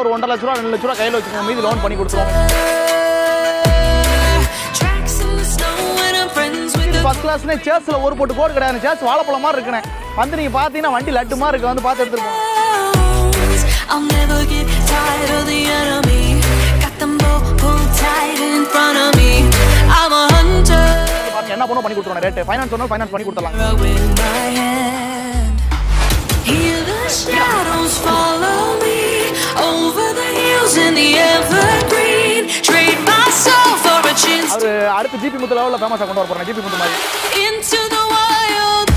ஒரு ஒன்றரை லட்ச ரூபா ரெண்டு லட்ச ரூபா கையில் வச்சுக்கோங்க மீதி லோன் பண்ணி கொடுத்துருவோம் Tracks in the snow when I'm friends with the first கிளாஸ்னே சேர்ஸில் ஒரு போட்டு கோடு கிடையாது சேர்ஸ் வாழைப்பழம் மாதிரி இருக்குண்ணே வந்து நீங்கள் பார்த்தீங்கன்னா வண்டி லட்டு மாதிரி இருக்கு வந்து பார்த்து எடுத்துருப்போம் clowns. I'll never get tired of the enemy. Got them both pulled tight in front of me. I'm a hunter பாருங்க என்ன பண்ணணும் பண்ணி கொடுத்துருவோம் ரேட்டு ஃபைனான்ஸ் சொன்னால் ஃபைனான்ஸ் பண்ணி கொடுத்துடலாம் with my hand. Hear the shadows follow me over the hills in the evergreen. Trade my soul for a chance அவர் அடுத்து GB முத்து லெவலில் ஃபேமஸாக கொண்டு வர போகிறேன் ஜிபி முத்து மாதிரி into the wild.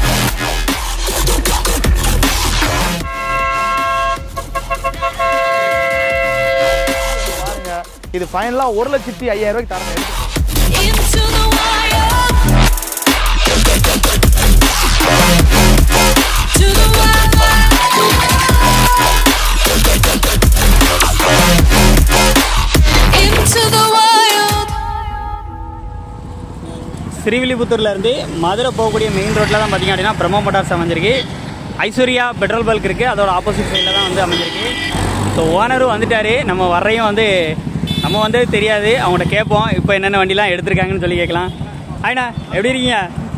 பாருங்க இது ஃபைனலாக ஒரு லட்சத்தி ஐயாயிரம் ரூபாய்க்கு தரேன் Into the wild. To the wild. Into the wild. ஸ்ரீவில்லிபுத்தூர்ல இருந்து மதுரை போகக்கூடிய மெயின் ரோட்டில் தான் பார்த்தீங்க அப்படின்னா பிரம்ம மோட்டார்ஸ் அமைஞ்சிருக்கு ஐஸ்வர்யா பெட்ரோல் பல்க் இருக்குது அதோட ஆப்போசிட் சைடில் தான் வந்து அமைஞ்சிருக்கு ஸோ ஓனரும் வந்துட்டாரு நம்ம வர்றையும் வந்து நம்ம வந்து தெரியாது அவங்கள்ட்ட கேட்போம் இப்போ என்னென்ன வண்டிலாம் எடுத்திருக்காங்கன்னு சொல்லி கேட்கலாம் ஆயிண்ணா எப்படி இருக்கீங்க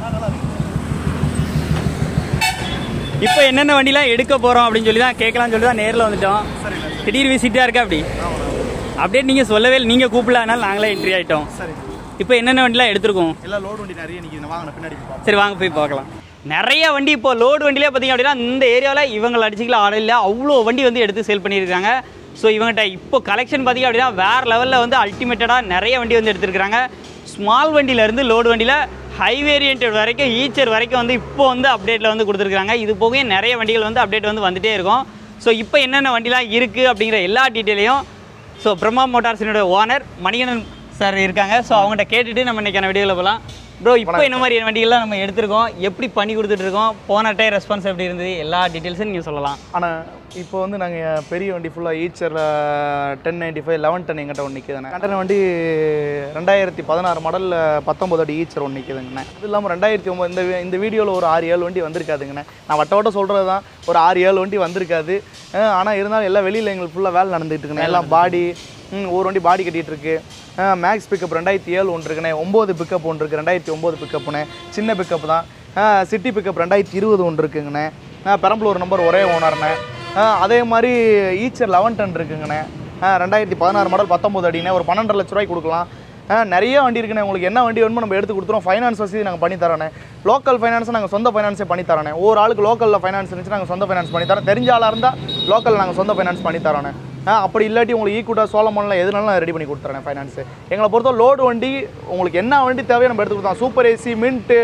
இப்போ என்னென்ன வண்டிலாம் எடுக்க போகிறோம் அப்படின்னு சொல்லி தான் கேட்கலாம்னு சொல்லி தான் நேரில் வந்துட்டோம் திடீர் விசிட்டாக இருக்கா அப்படி அப்படியே நீங்கள் சொல்லவே இல்லை நீங்கள் கூப்பிடலானாலும் நாங்களே என்ட்ரி ஆகிட்டோம் சரி இப்போ என்னென்ன வண்டிலாம் எடுத்திருக்கோம் எல்லாம் லோடு வண்டி நிறைய நிற்கிது வாங்க பின்னாடி போய் பார்ப்போம். சரி வாங்க போய் பார்க்கலாம் நிறைய வண்டி இப்போ லோடு வண்டிலே பார்த்தீங்க அப்படின்னா இந்த ஏரியாவில் இவங்க அடிச்சிக்கலாம் ஆட இல்லை அவ்வளோ வண்டி வந்து எடுத்து சேல் பண்ணியிருக்காங்க ஸோ இவங்ககிட்ட இப்போ கலெக்ஷன் பார்த்தீங்க அப்படின்னா வேறு லெவலில் வந்து அல்டிமேட்டடாக நிறைய வண்டி வந்து எடுத்திருக்காங்க ஸ்மால் வண்டியிலேருந்து லோடு வண்டியில் ஹை வேரியன்ட் வரைக்கும் ஈச்சர் வரைக்கும் வந்து இப்போ வந்து அப்டேட்டில் வந்து கொடுத்துருக்காங்க இது போக நிறைய வண்டிகள் வந்து அப்டேட் வந்து வந்துட்டே இருக்கும் ஸோ இப்போ என்னென்ன வண்டிலாம் இருக்குது அப்படிங்கிற எல்லா டீட்டெயிலையும் ஸோ பிரம்மா மோட்டார்ஸினோட ஓனர் மணிகண்டன் சார் இருக்காங்க ஸோ அவங்ககிட்ட கேட்டுட்டு நம்ம இன்னைக்கான வீடியோவில் போகலாம் ப்ரோ இப்போ என்ன மாதிரி வண்டிகள்லாம் நம்ம எடுத்திருக்கோம் எப்படி பண்ணி கொடுத்துட்டு இருக்கோம் போன டைம் ரெஸ்பான்ஸ் எப்படி இருந்தது எல்லா டீட்டெயில்ஸும் நீங்கள் சொல்லலாம் ஆனால் இப்போ வந்து நாங்கள் பெரிய வண்டி ஃபுல்லாக ஈச்சரில் ten ninety five eleven ten எங்கிட்ட ஒன்று நிற்குதுண்ணே கண்டன வண்டி ரெண்டாயிரத்தி பதினாறு மாடலில் பத்தொம்பது அடி ஈச்சர் ஒன்று நிற்குதுங்கண்ணே அது இல்லாமல் ரெண்டாயிரத்தி ஒம்பது இந்த வி- இந்த வீடியோவில் ஒரு ஆறு ஏழு வண்டி வந்திருக்காதுங்கண்ணே நான் வட்ட வட்ட சொல்கிறது தான் ஒரு ஆறு ஏழு வண்டி வந்திருக்காது ஆனால் இருந்தாலும் எல்லாம் வெளியில் எங்களுக்கு ஃபுல்லாக வேலை நடந்துகிட்டு இருக்குண்ணே எல்லாம் பாடி ஒரு வண்டி பாடி கட்டிகிட்டு இருக்கு மேக்ஸ் பிக்கப் ரெண்டாயிரத்தி ஏழு ஒன்று இருக்குண்ணே ஒம்பது பிக்கப் ஒன்று இருக்குது ரெண்டாயிரத்தி ஒம்பது பிக்கப்புண்ணே சின்ன பிக்கப் தான் சிட்டி பிக்கப் ரெண்டாயிரத்தி இருபது ஒன்று இருக்குங்கண்ணே ஆ, பெரம்பலூர் நம்பர் ஒரே ஓனர்ண்ணே ஆ, அதே மாதிரி ஈச்சர் லெவன் டன் இருக்குங்கண்ணே ஆ, ரெண்டாயிரத்தி பதினாறு மாடல் பத்தொம்பது அடிண்ணே ஒரு பன்னெண்டரை லட்ச ரூபாய்க்கு கொடுக்கலாம் ஆ, நிறைய வண்டி இருக்குண்ணே உங்களுக்கு என்ன வண்டி வேணுமோ நம்ம எடுத்து கொடுத்துருவோம் ஃபைனான்ஸ் வசதி நாங்கள் பண்ணி தரோண்ணே லோக்கல் ஃபைனான்ஸ் நாங்கள் சொந்த ஃபைனான்ஸே பண்ணி தரோண்ணே ஒரு ஆளுக்கு லோக்கலில் ஃபைனான்ஸ் இருந்துச்சு நாங்கள் சொந்த ஃபைனான்ஸ் பண்ணி தரோம் தெரிஞ்ச ஆளாக இருந்தால் லோக்கல் நாங்கள் சொந்த ஃபைனான்ஸ் பண்ணி தரோண்ணே ஆ, அப்படி இல்லாட்டி உங்களுக்கு ஈக்குட்டா சோழமன்ல எதுனாலும் ரெடி பண்ணி கொடுத்துறேன் ஃபைனான்ஸ் எங்களை பொறுத்த லோடு வண்டி உங்களுக்கு என்ன வண்டி தேவையோ நம்ம எடுத்து கொடுத்தோம் super Ace mint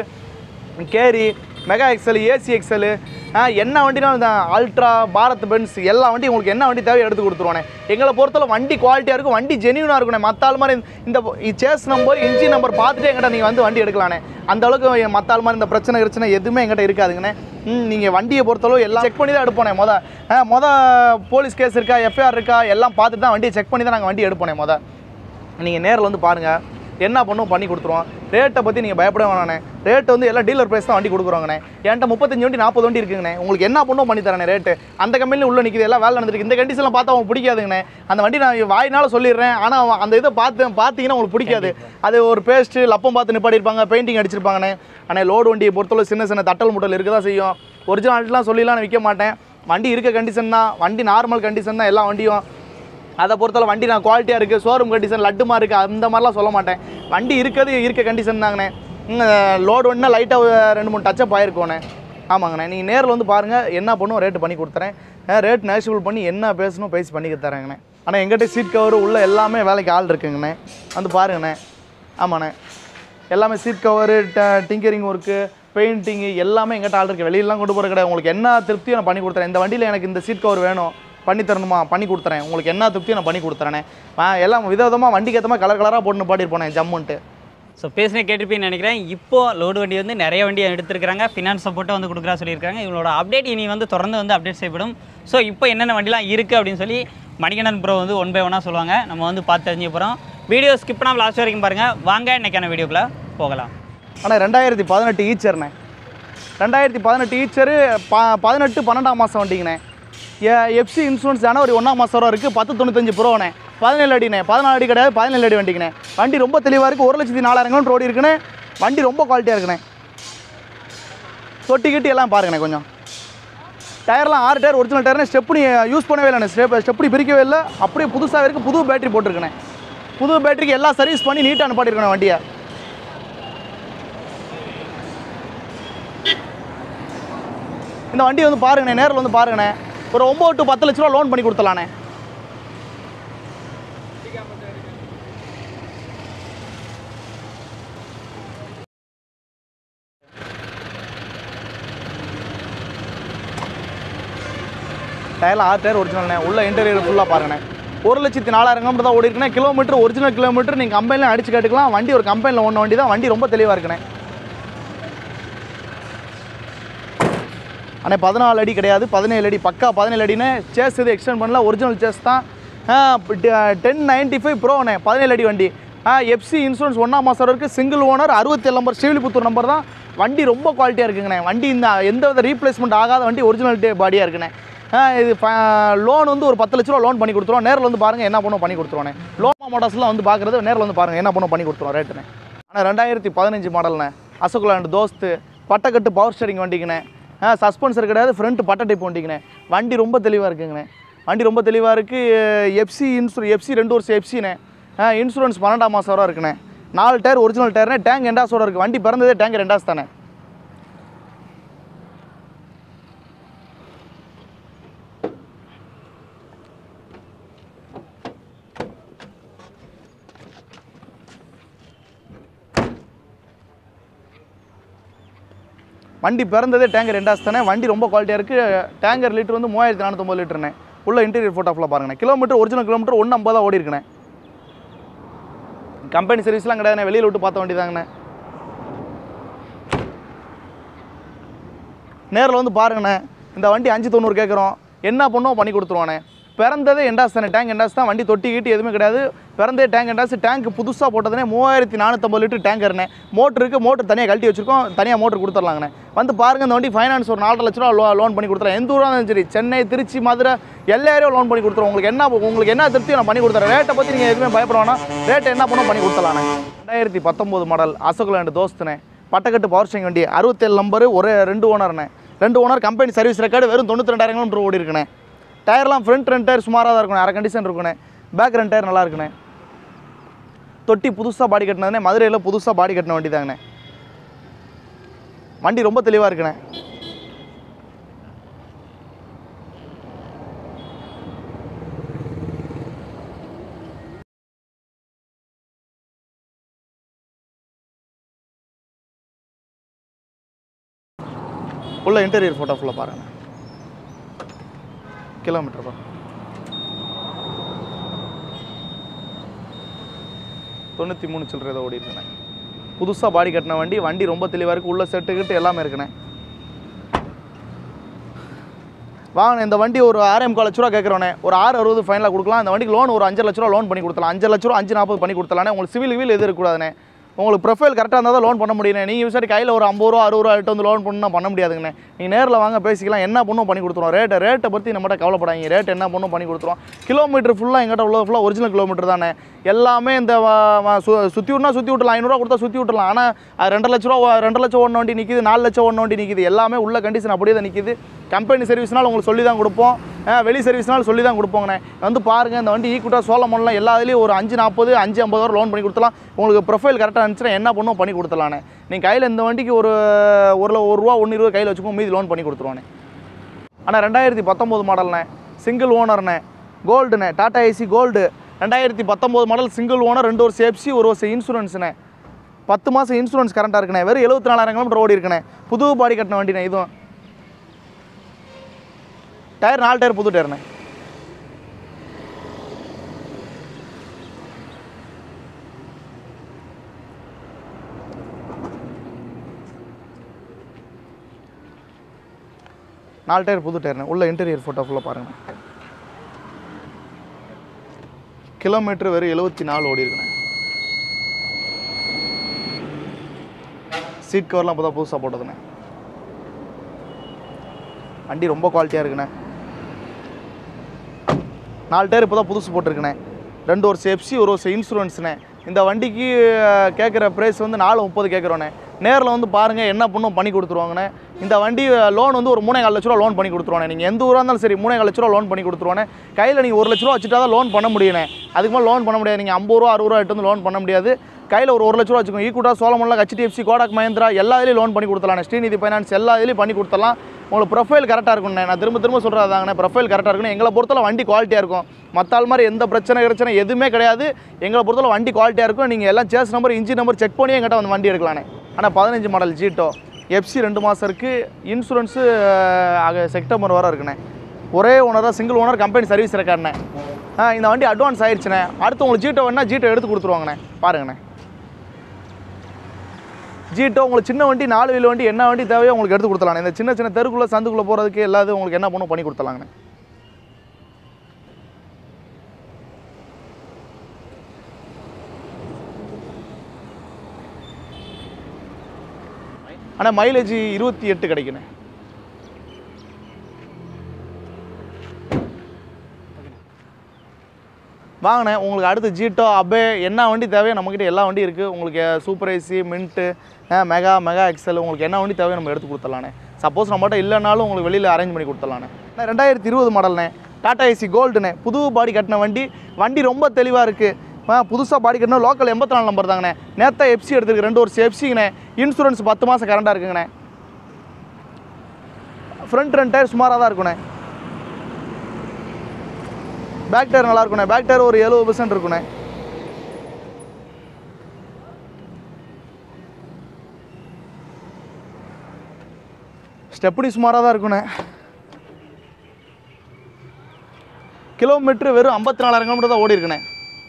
carry mega XL Ace XL என்ன வண்டினாலும் தான் அல்ட்ரா பாரத் பென்ஸ் எல்லா வண்டியும் உங்களுக்கு என்ன வண்டி தேவையோ எடுத்து கொடுத்துருவானே எங்களை பொறுத்தவரை வண்டி குவாலிட்டியாக இருக்கும் வண்டி ஜெனியூனாக இருக்கணும் மற்ற ஆள் மாதிரி இந்த சேஸ் நம்பர் இன்ஜின் நம்பர் பார்த்துட்டு எங்கிட்ட நீங்கள் வந்து வண்டி எடுக்கலானே அந்த அளவுக்கு மற்ற ஆள் மாதிரி இந்த பிரச்சனை பிரச்சனை எதுவுமே எங்கிட்ட இருக்காதுங்கண்ணே ம் நீங்கள் வண்டியை பொறுத்தளவு எல்லாம் செக் பண்ணி தான் எடுப்போனே மொத ஆ, மொத போலீஸ் கேஸ் இருக்கா எஃப்ஐஆர் இருக்கா எல்லாம் பார்த்துட்டு தான் வண்டியை செக் பண்ணி தான் நாங்கள் வண்டி எடுப்போனே மொத நீங்கள் நேரில் வந்து பாருங்கள் என்ன பண்ணும் பண்ணி கொடுத்துருவோம் ரேட்டை பற்றி நீங்கள் பயப்பட வேணாண்ணே ரேட் வந்து எல்லாம் டீலர் ப்ரைஸ் தான் வண்டி கொடுக்குறோங்கண்ணே என்கிட்ட முப்பத்தஞ்சு வண்டி நாற்பது வண்டி இருக்குங்கண்ணே உங்களுக்கு என்ன பண்ணும் பண்ணி தரேன் ரேட்டு அந்த கம்பெனியில் உள்ள நிற்கிது எல்லாம் வேலை நடந்திருக்கு இந்த கண்டிஷன்லாம் பார்த்தா உங்களுக்கு பிடிக்காதுங்கண்ணே அந்த வண்டி நான் வாயினால சொல்லிடுறேன் ஆனால் அந்த இதை பார்த்து பார்த்தீங்கன்னா உங்களுக்கு பிடிக்காது அது ஒரு பேஸ்ட்டு லப்பம் பார்த்து நிப்பாடிருப்பாங்க பெயிண்டிங் அடிச்சிருப்பாங்கண்ணே ஆனால் லோடு வண்டியை பொறுத்தளவு சின்ன சின்ன தட்டல் முட்டல் இருக்க தான் செய்யும் ஒரிஜினாலிட்டிலாம் சொல்லிலாம் நான் விற்க மாட்டேன் வண்டி இருக்க கண்டிஷன் தான் வண்டி நார்மல் கண்டிஷன் தான் எல்லா வண்டியும் அதை பொறுத்தவரை வண்டி நான் குவாலிட்டியாக இருக்குது ஷோரூம் கண்டிஷன் லட்டுமா இருக்குது அந்த மாதிரிலாம் சொல்ல மாட்டேன் வண்டி இருக்கிறது இருக்க கண்டிஷன் தாங்கண்ணே லோடு ஒன்றா லைட்டாக ரெண்டு மூணு டச்சப் ஆயிருக்கோண்ணே ஆமாங்கண்ணே நீங்கள் நேரில் வந்து பாருங்கள் என்ன பண்ணும் ரேட்டு பண்ணி கொடுத்துறேன் ரேட் நேஷனபிள் பண்ணி என்ன பேசணும் பேசி பண்ணி தரேங்கண்ணே ஆனால் எங்கிட்ட சீட் கவர் உள்ள எல்லாமே வேலைக்கு ஆள் இருக்குங்கண்ணே வந்து பாருங்கண்ணே ஆமாண்ணே எல்லாமே seat cover tinkering work painting எல்லாமே எங்கிட்ட ஆள் இருக்குது வெளியிலலாம் கொண்டு போகிற கிடையாது உங்களுக்கு என்ன திருப்தியும் நான் பண்ணி கொடுத்துறேன் இந்த வண்டியில் எனக்கு இந்த சீட் கவர் வேணும் பண்ணி தரணுமா பண்ணி கொடுத்துறேன் உங்களுக்கு என்ன திருப்தியும் நான் பண்ணி கொடுத்துறேனே ஆ, எல்லாம் விதவிதமாக வண்டிக்கு ஏற்ற மாதிரி கலர் கலராக போட்டு பாட்டிருப்போனே ஜம்முன்ட்டு ஸோ பேசினே கேட்டிருப்பீங்கன்னு நினைக்கிறேன் இப்போ லோடு வண்டி வந்து நிறைய வண்டி எடுத்திருக்காங்க ஃபினான்ஸ் சப்போர்ட்டை வந்து கொடுக்குறா சொல்லியிருக்காங்க இவங்களோட அப்டேட் இனி வந்து தொடர்ந்து வந்து அப்டேட் செய்யப்படும் ஸோ இப்போ என்னென்ன வண்டிலாம் இருக்குது அப்படின்னு சொல்லி மணிகண்டன் ப்ரோ வந்து ஒன் பை ஒன்னாக சொல்லுவாங்க நம்ம வந்து பார்த்து தெரிஞ்சு போகிறோம் வீடியோ ஸ்கிப் பண்ணாமல் லாஸ்ட் வரைக்கும் பாருங்கள் வாங்க இன்னைக்கான வீடியோக்குள்ளே போகலாம் ஆனால் ரெண்டாயிரத்தி பதினெட்டு ஈச்சர்ண்ணே ரெண்டாயிரத்தி பதினெட்டு ஈச்சரு ப பதினெட்டு பன்னெண்டாம் மாதம் வண்டிங்கண்ணே எஃப்சி இன்சூரன்ஸ் ஜனவரி ஒன்றாம் மாதம் வரை இருக்குது பத்து தொண்ணூத்தஞ்சு ப்ரோண்ணே பதினேழு அடிண்ணே பதினாலு அடி கிடையாது பதினேழு அடி வண்டிங்கண்ணே வண்டி ரொம்ப தெளிவாக இருக்குது ஒரு லட்சத்தி நாலாயிரம் கிலோமீட்டர் ஓடி இருக்குண்ணே வண்டி ரொம்ப குவாலிட்டியாக இருக்குண்ணே தொட்டி கிட்டி எல்லாம் பாருங்கண்ணே கொஞ்சம் டயர்லாம் ஆறு டயர் ஒரிஜினல் டயர்னே ஸ்டெப்னி யூஸ் பண்ணவே இல்லைண்ணே ஸ்டெப் ஸ்டெப்னி பிரிக்கவே இல்லை அப்படியே புதுசாக இருக்குது புது பேட்டரி போட்டிருக்கேண்ணே புது பேட்டரிக்கு எல்லாம் சர்வீஸ் பண்ணி நீட்டாக அனுப்பாட்டிருக்கேன் வண்டியை இந்த வண்டி வந்து பாருங்கண்ணே நேரில் வந்து பாருங்கண்ணே ஒரு ஒம்பது டு பத்து லட்ச ரூபா லோன் பண்ணி கொடுத்துலாண்ணே டயர்லாம் ஆறு டயர் ஒரிஜினல்ண்ணே உள்ள இன்டீரியர் ஃபுல்லாக பாருங்கண்ணே ஒரு லட்சத்தி நாலாயிரம் கிலோமீட்டர் தான் ஓடி இருக்குண்ணே கிலோமீட்டர் ஒரிஜினல் கிலோமீட்டர் நீங்கள் கம்பெனியில் அடிச்சு கேட்டுக்கலாம் வண்டி ஒரு கம்பெனியில் ஒன்று வண்டி தான் வண்டி ரொம்ப தெளிவாக இருக்குண்ணே அண்ணே பதினாலு அடி கிடையாது பதினேழு அடி பக்கா பதினேழு அடினே சேஸ் இது எக்ஸ்டெண்ட் பண்ணல ஒரிஜினல் சேஸ் தான் டென் நைன்ட்டி ஃபைவ் ப்ரோண்ணே பதினேழு அடி வண்டி எஃப்சி இன்சூரன்ஸ் ஒன்றாம் மாதம் வரைக்கும் சிங்கிள் ஓனர் அறுபத்தேழு நம்பர் ஸ்ரீவில்லிபுத்தூர் நம்பர் தான் வண்டி ரொம்ப குவாலிட்டியாக இருக்குங்கண்ணே வண்டி இந்த எந்த வித ரீப்ளேஸ்மெண்ட் ஆகாத வண்டி ஒரிஜினல் பாடியாக இருக்குண்ணே ஆ, இது லோன் வந்து ஒரு பத்து லட்ச ரூபா லோன் பண்ணி கொடுத்துருவோம் நேரில் வந்து பாருங்கள் என்ன பண்ணுவோம் பண்ணி கொடுத்துருவோண்ணே லோன் மாடல்ஸ்லாம் வந்து பார்க்குறது நேரில் வந்து பாருங்கள் என்ன பண்ணுவோம் பண்ணி கொடுத்துருவோம் ரேட்டுண்ணே ஆனால் ரெண்டாயிரத்தி பதினஞ்சு மாடல்ண்ணே அசோக்லாண்டு தோஸ்து பட்டக்கட்டு பவர் ஸ்டேரிங் வண்டிங்கண்ணே ஆ சஸ்பென்சர் கிடையாது ஃப்ரண்ட் பட்டை டைப் வண்டிங்கண்ணே வண்டி ரொம்ப தெளிவாக இருக்குங்கண்ணே வண்டி ரொம்ப தெளிவாக இருக்குது எஃப்சி இன்சூர் எஃப்சி ரெண்டு வருஷம் எஃப்சிண்ணே ஆ இன்சூரன்ஸ் பன்னெண்டாம் மாதம் வரை இருக்குண்ணே நாலு டயர் ஒரிஜினல் டயர்னே டேங்க் எண்டாஸோட இருக்குது வண்டி பிறந்ததே டேங்க் ரெண்டாஸ் தானே வண்டி பிறந்ததே டேங்கர் ரெண்டாஸ் தானே வண்டி ரொம்ப குவாலிட்டியாக இருக்குது டேங்கர் லிட்டர் வந்து மூவாயிரத்தி நானூற்றம்பது லிட்டர்ண்ணே உள்ள இன்டீரியர் ஃபோட்டோ ஃபுல்லாக பாருங்கண்ணே கிலோமீட்டர் ஒரிஜினல் கிலோமீட்டர் ஒன்று ஐம்பதா ஓடி இருக்குண்ணே கம்பெனி சர்வீஸ்லாம் கிடையாதுண்ணே வெளியில் விட்டு பார்த்த வண்டி தாங்கண்ணே நேரில் வந்து பாருங்கண்ணே இந்த வண்டி அஞ்சு தொண்ணூறு கேட்குறோம் என்ன பண்ணோம் பண்ணி கொடுத்துருவானே பிறந்ததே எண்டாஸ் தானே டேங்க் எண்டாஸ் தான் வண்டி தொட்டி கீட்டி எதுவுமே கிடையாது பிறந்தே டேங்க் எண்டாஸ் டேங்க் புதுசாக போட்டதுனே மூவாயிரத்தி நானூற்றம்பது லிட்டர் டேங்கர்ண்ணே மோட்டருக்கு மோட்டர் தனியாக கழட்டி வச்சிருக்கோம் தனியாக மோட்டர் கொடுத்துர்லாங்கண்ணே வந்து பாருங்க இந்த வண்டி ஃபைனான்ஸ் ஒரு நாலரை லட்ச ரூபா லோ லோன் பண்ணி கொடுத்துறேன் எந்த ஊராக இருந்தாலும் சரி சென்னை திருச்சி மதுரை எல்லா ஏரியாவும் லோன் பண்ணி கொடுத்துருவோம் உங்களுக்கு என்ன உங்களுக்கு என்ன திருப்தியும் நான் பண்ணி கொடுத்துறேன் ரேட்டை பற்றி நீங்கள் எதுவுமே பயப்பட வேணாம் ரேட்டை என்ன பண்ணோம் பண்ணி கொடுத்துலாண்ணே ரெண்டாயிரத்தி பத்தொம்போது மாடல் அசோக்லேண்ட் தோஸ்துண்ணே பட்டக்கட்டு பவர் ஸ்டேரிங் வண்டி அறுபத்தேழு நம்பரு ஒரே ரெண்டு ஓனர்ண்ணே ரெண்டு ஓனர் கம்பெனி சர்வீஸ் ரெக்கார்டு வெறும் தொண்ணூற்றி ரெண்டாயிரம் கிலோமீட்டர் ஓடி இருக்குண்ணே டயர்லாம் ஃப்ரண்ட் ரெண்டு டயர் சுமாராக தான் இருக்கணும் அரை கண்டிஷன் இருக்குண்ணே பேக் ரெண்டு டயர் நல்லா இருக்குண்ணே தொட்டி புதுசாக பாடி கட்டினதுனே மதுரையில் புதுசாக பாடி கட்டின வண்டி தாங்கண்ணே வண்டி ரொம்ப தெளிவாக இருக்குண்ணே உள்ள இன்டீரியர் ஃபோட்டோ ஃபுல்லாக பாருங்க கிலோமீட்டர் பா தொண்ணூற்றி மூணு சில்லற ஏதோ ஓடி இருக்குண்ணே புதுசாக பாடி கட்டின வண்டி வண்டி ரொம்ப தெளிவாக இருக்குது உள்ள செட்டு கிட்டு எல்லாமே இருக்குண்ணே வாங்க இந்த வண்டி ஒரு ஆறே முக்கால் லட்ச ரூபா கேட்குறோண்ணே ஒரு ஆறு அறுபது ஃபைனலாக கொடுக்கலாம் அந்த வண்டிக்கு லோன் ஒரு அஞ்சு லட்ச ரூபா லோன் பண்ணி கொடுத்தலாம் அஞ்சு லட்ச ரூபா அஞ்சு நாற்பது பண்ணி கொடுத்தலானே உங்களுக்கு சிவில் வீல் எது இருக்கக்கூடாதுண்ணே உங்களுக்கு ப்ரொஃபைல் கரெக்டாக இருந்தால் தான் லோன் பண்ண முடியும் நீங்கள் விசாரி கையில் ஒரு ஐம்பது ரூபா அறுபது ரூபா எட்டு வந்து லோன் பண்ணால் பண்ண முடியாதுங்கண்ணே நீங்கள் நேரில் வாங்க பேசிக்கலாம் என்ன பண்ணும் பண்ணி கொடுத்துருவோம் ரேட்டை ரேட்டை பற்றி நம்மகிட்ட கவலைப்படாதீங்க ரேட் என்ன பண்ணும் பண்ணி கொடுத்துருவோம் கிலோமீட்டர் ஃபுல்லாக எங்கிட்ட உள்ள ஃபுல்லாக ஒரிஜினல் கிலோமீட்டர் தானே எல்லாமே இந்த வ- வ- சு சுற்றி விட்னா சுற்றி விட்டலாம் ஐநூறுரூவா கொடுத்தா சுற்றி விட்டுலாம் ஆனால் அது ரெண்டு லட்ச ரூபா ரெண்டு லட்சம் ஒன்று வண்டி நிற்கிது நாலு லட்சம் ஒன்று வண்டி நிற்கிது எல்லாமே உள்ள கண்டிஷன் அப்படியே தான் நிற்கிது கம்பெனி சர்வீஸ்னால உங்களுக்கு சொல்லி தான் கொடுப்போம் அஹ் வெளி சர்வீஸ்னால சொல்லி தான் கொடுப்போங்கண்ணே வந்து பாருங்கள் இந்த வண்டி ஈக்குட்டா சோழமல்லாம் எல்லா இதுலேயும் ஒரு அஞ்சு நாற்பது அஞ்சு ஐம்பது வரை லோன் பண்ணி கொடுத்துலாம் உங்களுக்கு ப்ரொஃபைல் கரெக்டாக இருந்துச்சுன்னா என்ன பண்ணுவோம் பண்ணி கொடுத்துலாண்ணே நீங்கள் கையில் இந்த வண்டிக்கு ஒரு ஒரு ல- ஒரு ரூபா ஒன்று இருபது கையில் வச்சுக்கோ மீதி லோன் பண்ணி கொடுத்துருவானே ஆனால் ரெண்டாயிரத்தி பத்தொம்போது மாடல்ண்ணே சிங்கிள் ஓனர்ண்ணே கோல்டுண்ணே டாடா ஏசி கோல்டு ரெண்டாயிரத்தி பத்தொம்போது மாடல் சிங்கிள் ஓனர் ரெண்டு வருஷம் எஃப்சி ஒரு வருஷம் இன்சூரன்ஸ்ண்ணே பத்து மாதம் இன்சூரன்ஸ் கரண்ட்டாக இருக்குண்ணே வெறும் எழுபத்தி நாலாயிரம் கிலோமீட்டர் ஓடி இருக்குண்ணே புது பாடி கட்டின வண்டிண்ணே இதுவும் டயர் நாலு டயர் புது டயர்ண்ணே நாலு டயர் புது டயர்ண்ணே உள்ள இன்டீரியர் ஃபோட்டோ ஃபுல்லாக பாருங்கள் கிலோமீட்டர் வெறும் எழுபத்தி நாலு ஓடி இருக்குண்ணே சீட் கவர்லாம் இப்போ தான் புதுசாக போட்டதுண்ணே வண்டி ரொம்ப குவாலிட்டியாக இருக்குண்ணே நாலு டயர் இப்போ தான் புதுசு போட்டிருக்கேண்ணே ரெண்டு வருஷம் எஃப்சி ஒரு வருஷம் இன்சூரன்ஸ்ண்ணே இந்த வண்டிக்கு கேட்குற ப்ரைஸ் வந்து நாலு முப்பது கேட்குறோண்ணே நேரில் வந்து பாருங்கள் என்ன பண்ணும் பண்ணி கொடுத்துருவாங்கண்ணே இந்த வண்டி லோன் வந்து ஒரு மூணே கால் லட்ச ரூபா லோன் பண்ணி கொடுத்துருவானே நீங்கள் எந்த ஊராக இருந்தாலும் சரி மூணே கால் லட்ச ரூபா லோன் பண்ணி கொடுத்துருவானே கையில் நீங்கள் ஒரு லட்ச ரூபா வச்சுட்டா தான் லோன் பண்ண முடியுண்ணே அதுக்கு மேலே லோன் பண்ண முடியாது நீங்கள் ஐம்பது ரூபா அறுபது ரூபா எட்டு வந்து லோன் பண்ண முடியாது கையில் ஒரு ஒரு லட்ச ரூபா வச்சுக்கோங்க ஈக்குட்டா சோழமல்ல ஹெச்டிஎஃப்சி கோடாக் மஹேந்திரா எல்லா இதுலேயும் லோன் பண்ணி கொடுத்துலாம் ஸ்ரீநிதி ஃபைனான்ஸ் எல்லா இதுலேயும் பண்ணி கொடுத்துடலாம் உங்களுக்கு ப்ரொஃபைல் கரெக்டாக இருக்கும்ண்ணே நான் திரும்ப திரும்ப சொல்கிறதாங்கண்ணே ப்ரொஃபைல் கரெக்டாக இருக்கணும் எங்களை பொறுத்தவரை வண்டி குவாலிட்டியாக இருக்கும் மற்ற ஆள் மாதிரி எந்த பிரச்சனை பிரச்சனை எதுவுமே கிடையாது எங்களை பொறுத்தவரை வண்டி குவாலிட்டியாக இருக்கும் நீங்கள் எல்லாம் chassis number engine number check பண்ணி எங்கிட்ட வந்து வண்டி எடுக்கலாண்ணே ஆனால் பதினஞ்சு மாடல் ஜீட்டோ எஃப்சி ரெண்டு மாதம் இருக்குது இன்சூரன்ஸு ஆக செப்டம்பர் வர இருக்குண்ணே ஒரே ஓனராக சிங்கிள் ஓனர் கம்பெனி சர்வீஸ் இருக்காருண்ணே ஆ இந்த வண்டி அட்வான்ஸ் ஆயிடுச்சுண்ணே அடுத்து உங்களுக்கு ஜீட்டோ வேணா ஜீட்டோ எடுத்து கொடுத்துருவாங்கண்ணே பாருங்கண்ணே ஜீட்டோ உங்களுக்கு சின்ன வண்டி நாலு வீல் வண்டி என்ன வண்டி தேவையோ உங்களுக்கு எடுத்து கொடுத்தலாம் இந்த சின்ன சின்ன தெருக்குள்ளே சந்துக்குள்ளே போகிறதுக்கு எல்லாத்தையும் உங்களுக்கு என்ன பண்ணும் பண்ணி கொடுத்தலாங்கண்ணே ஆனால் மைலேஜ் இருபத்தி எட்டு கிடைக்குண்ணே வாங்கினே உங்களுக்கு அடுத்து ஜீட்டோ அபே என்ன வண்டி தேவையோ நம்மக்கிட்ட எல்லா வண்டி இருக்குது உங்களுக்கு super Ace mint mega mega XL உங்களுக்கு என்ன வண்டி தேவையோ நம்ம எடுத்து கொடுத்துடலாண்ணே சப்போஸ் நம்மகிட்ட இல்லைனாலும் உங்களுக்கு வெளியில் அரேஞ்ச் பண்ணி கொடுத்துடலாண்ணே அண்ணே, ரெண்டாயிரத்தி இருபது மாடல்ண்ணே டாடா ஏசி கோல்டுண்ணே புது பாடி கட்டின வண்டி வண்டி ரொம்ப தெளிவாக இருக்குது புதுசாக பாடி கட்டின லோக்கல் எண்பத்தி நாலு நம்பர் தாங்கண்ணே நேத்தா எஃப்சி எடுத்துருக்கு ரெண்டு வருஷம் எஃப்சிங்கண்ணே இன்சூரன்ஸ் பத்து மாதம் கரண்டாக இருக்குங்கண்ணே ஃப்ரண்ட் ரெண்டு டயர் சுமாராக தான் இருக்குண்ணே பேக் டயர் நல்லா இருக்குண்ணே பேக் டயர் ஒரு எழுபது பர்சன்ட் இருக்குண்ணே ஸ்டெப்னி சுமாராக தான் இருக்குண்ணே கிலோமீட்டர் வெறும் ஐம்பத்தி நாலாயிரம் கிலோமீட்டர் தான் ஓடி இருக்குண்ணே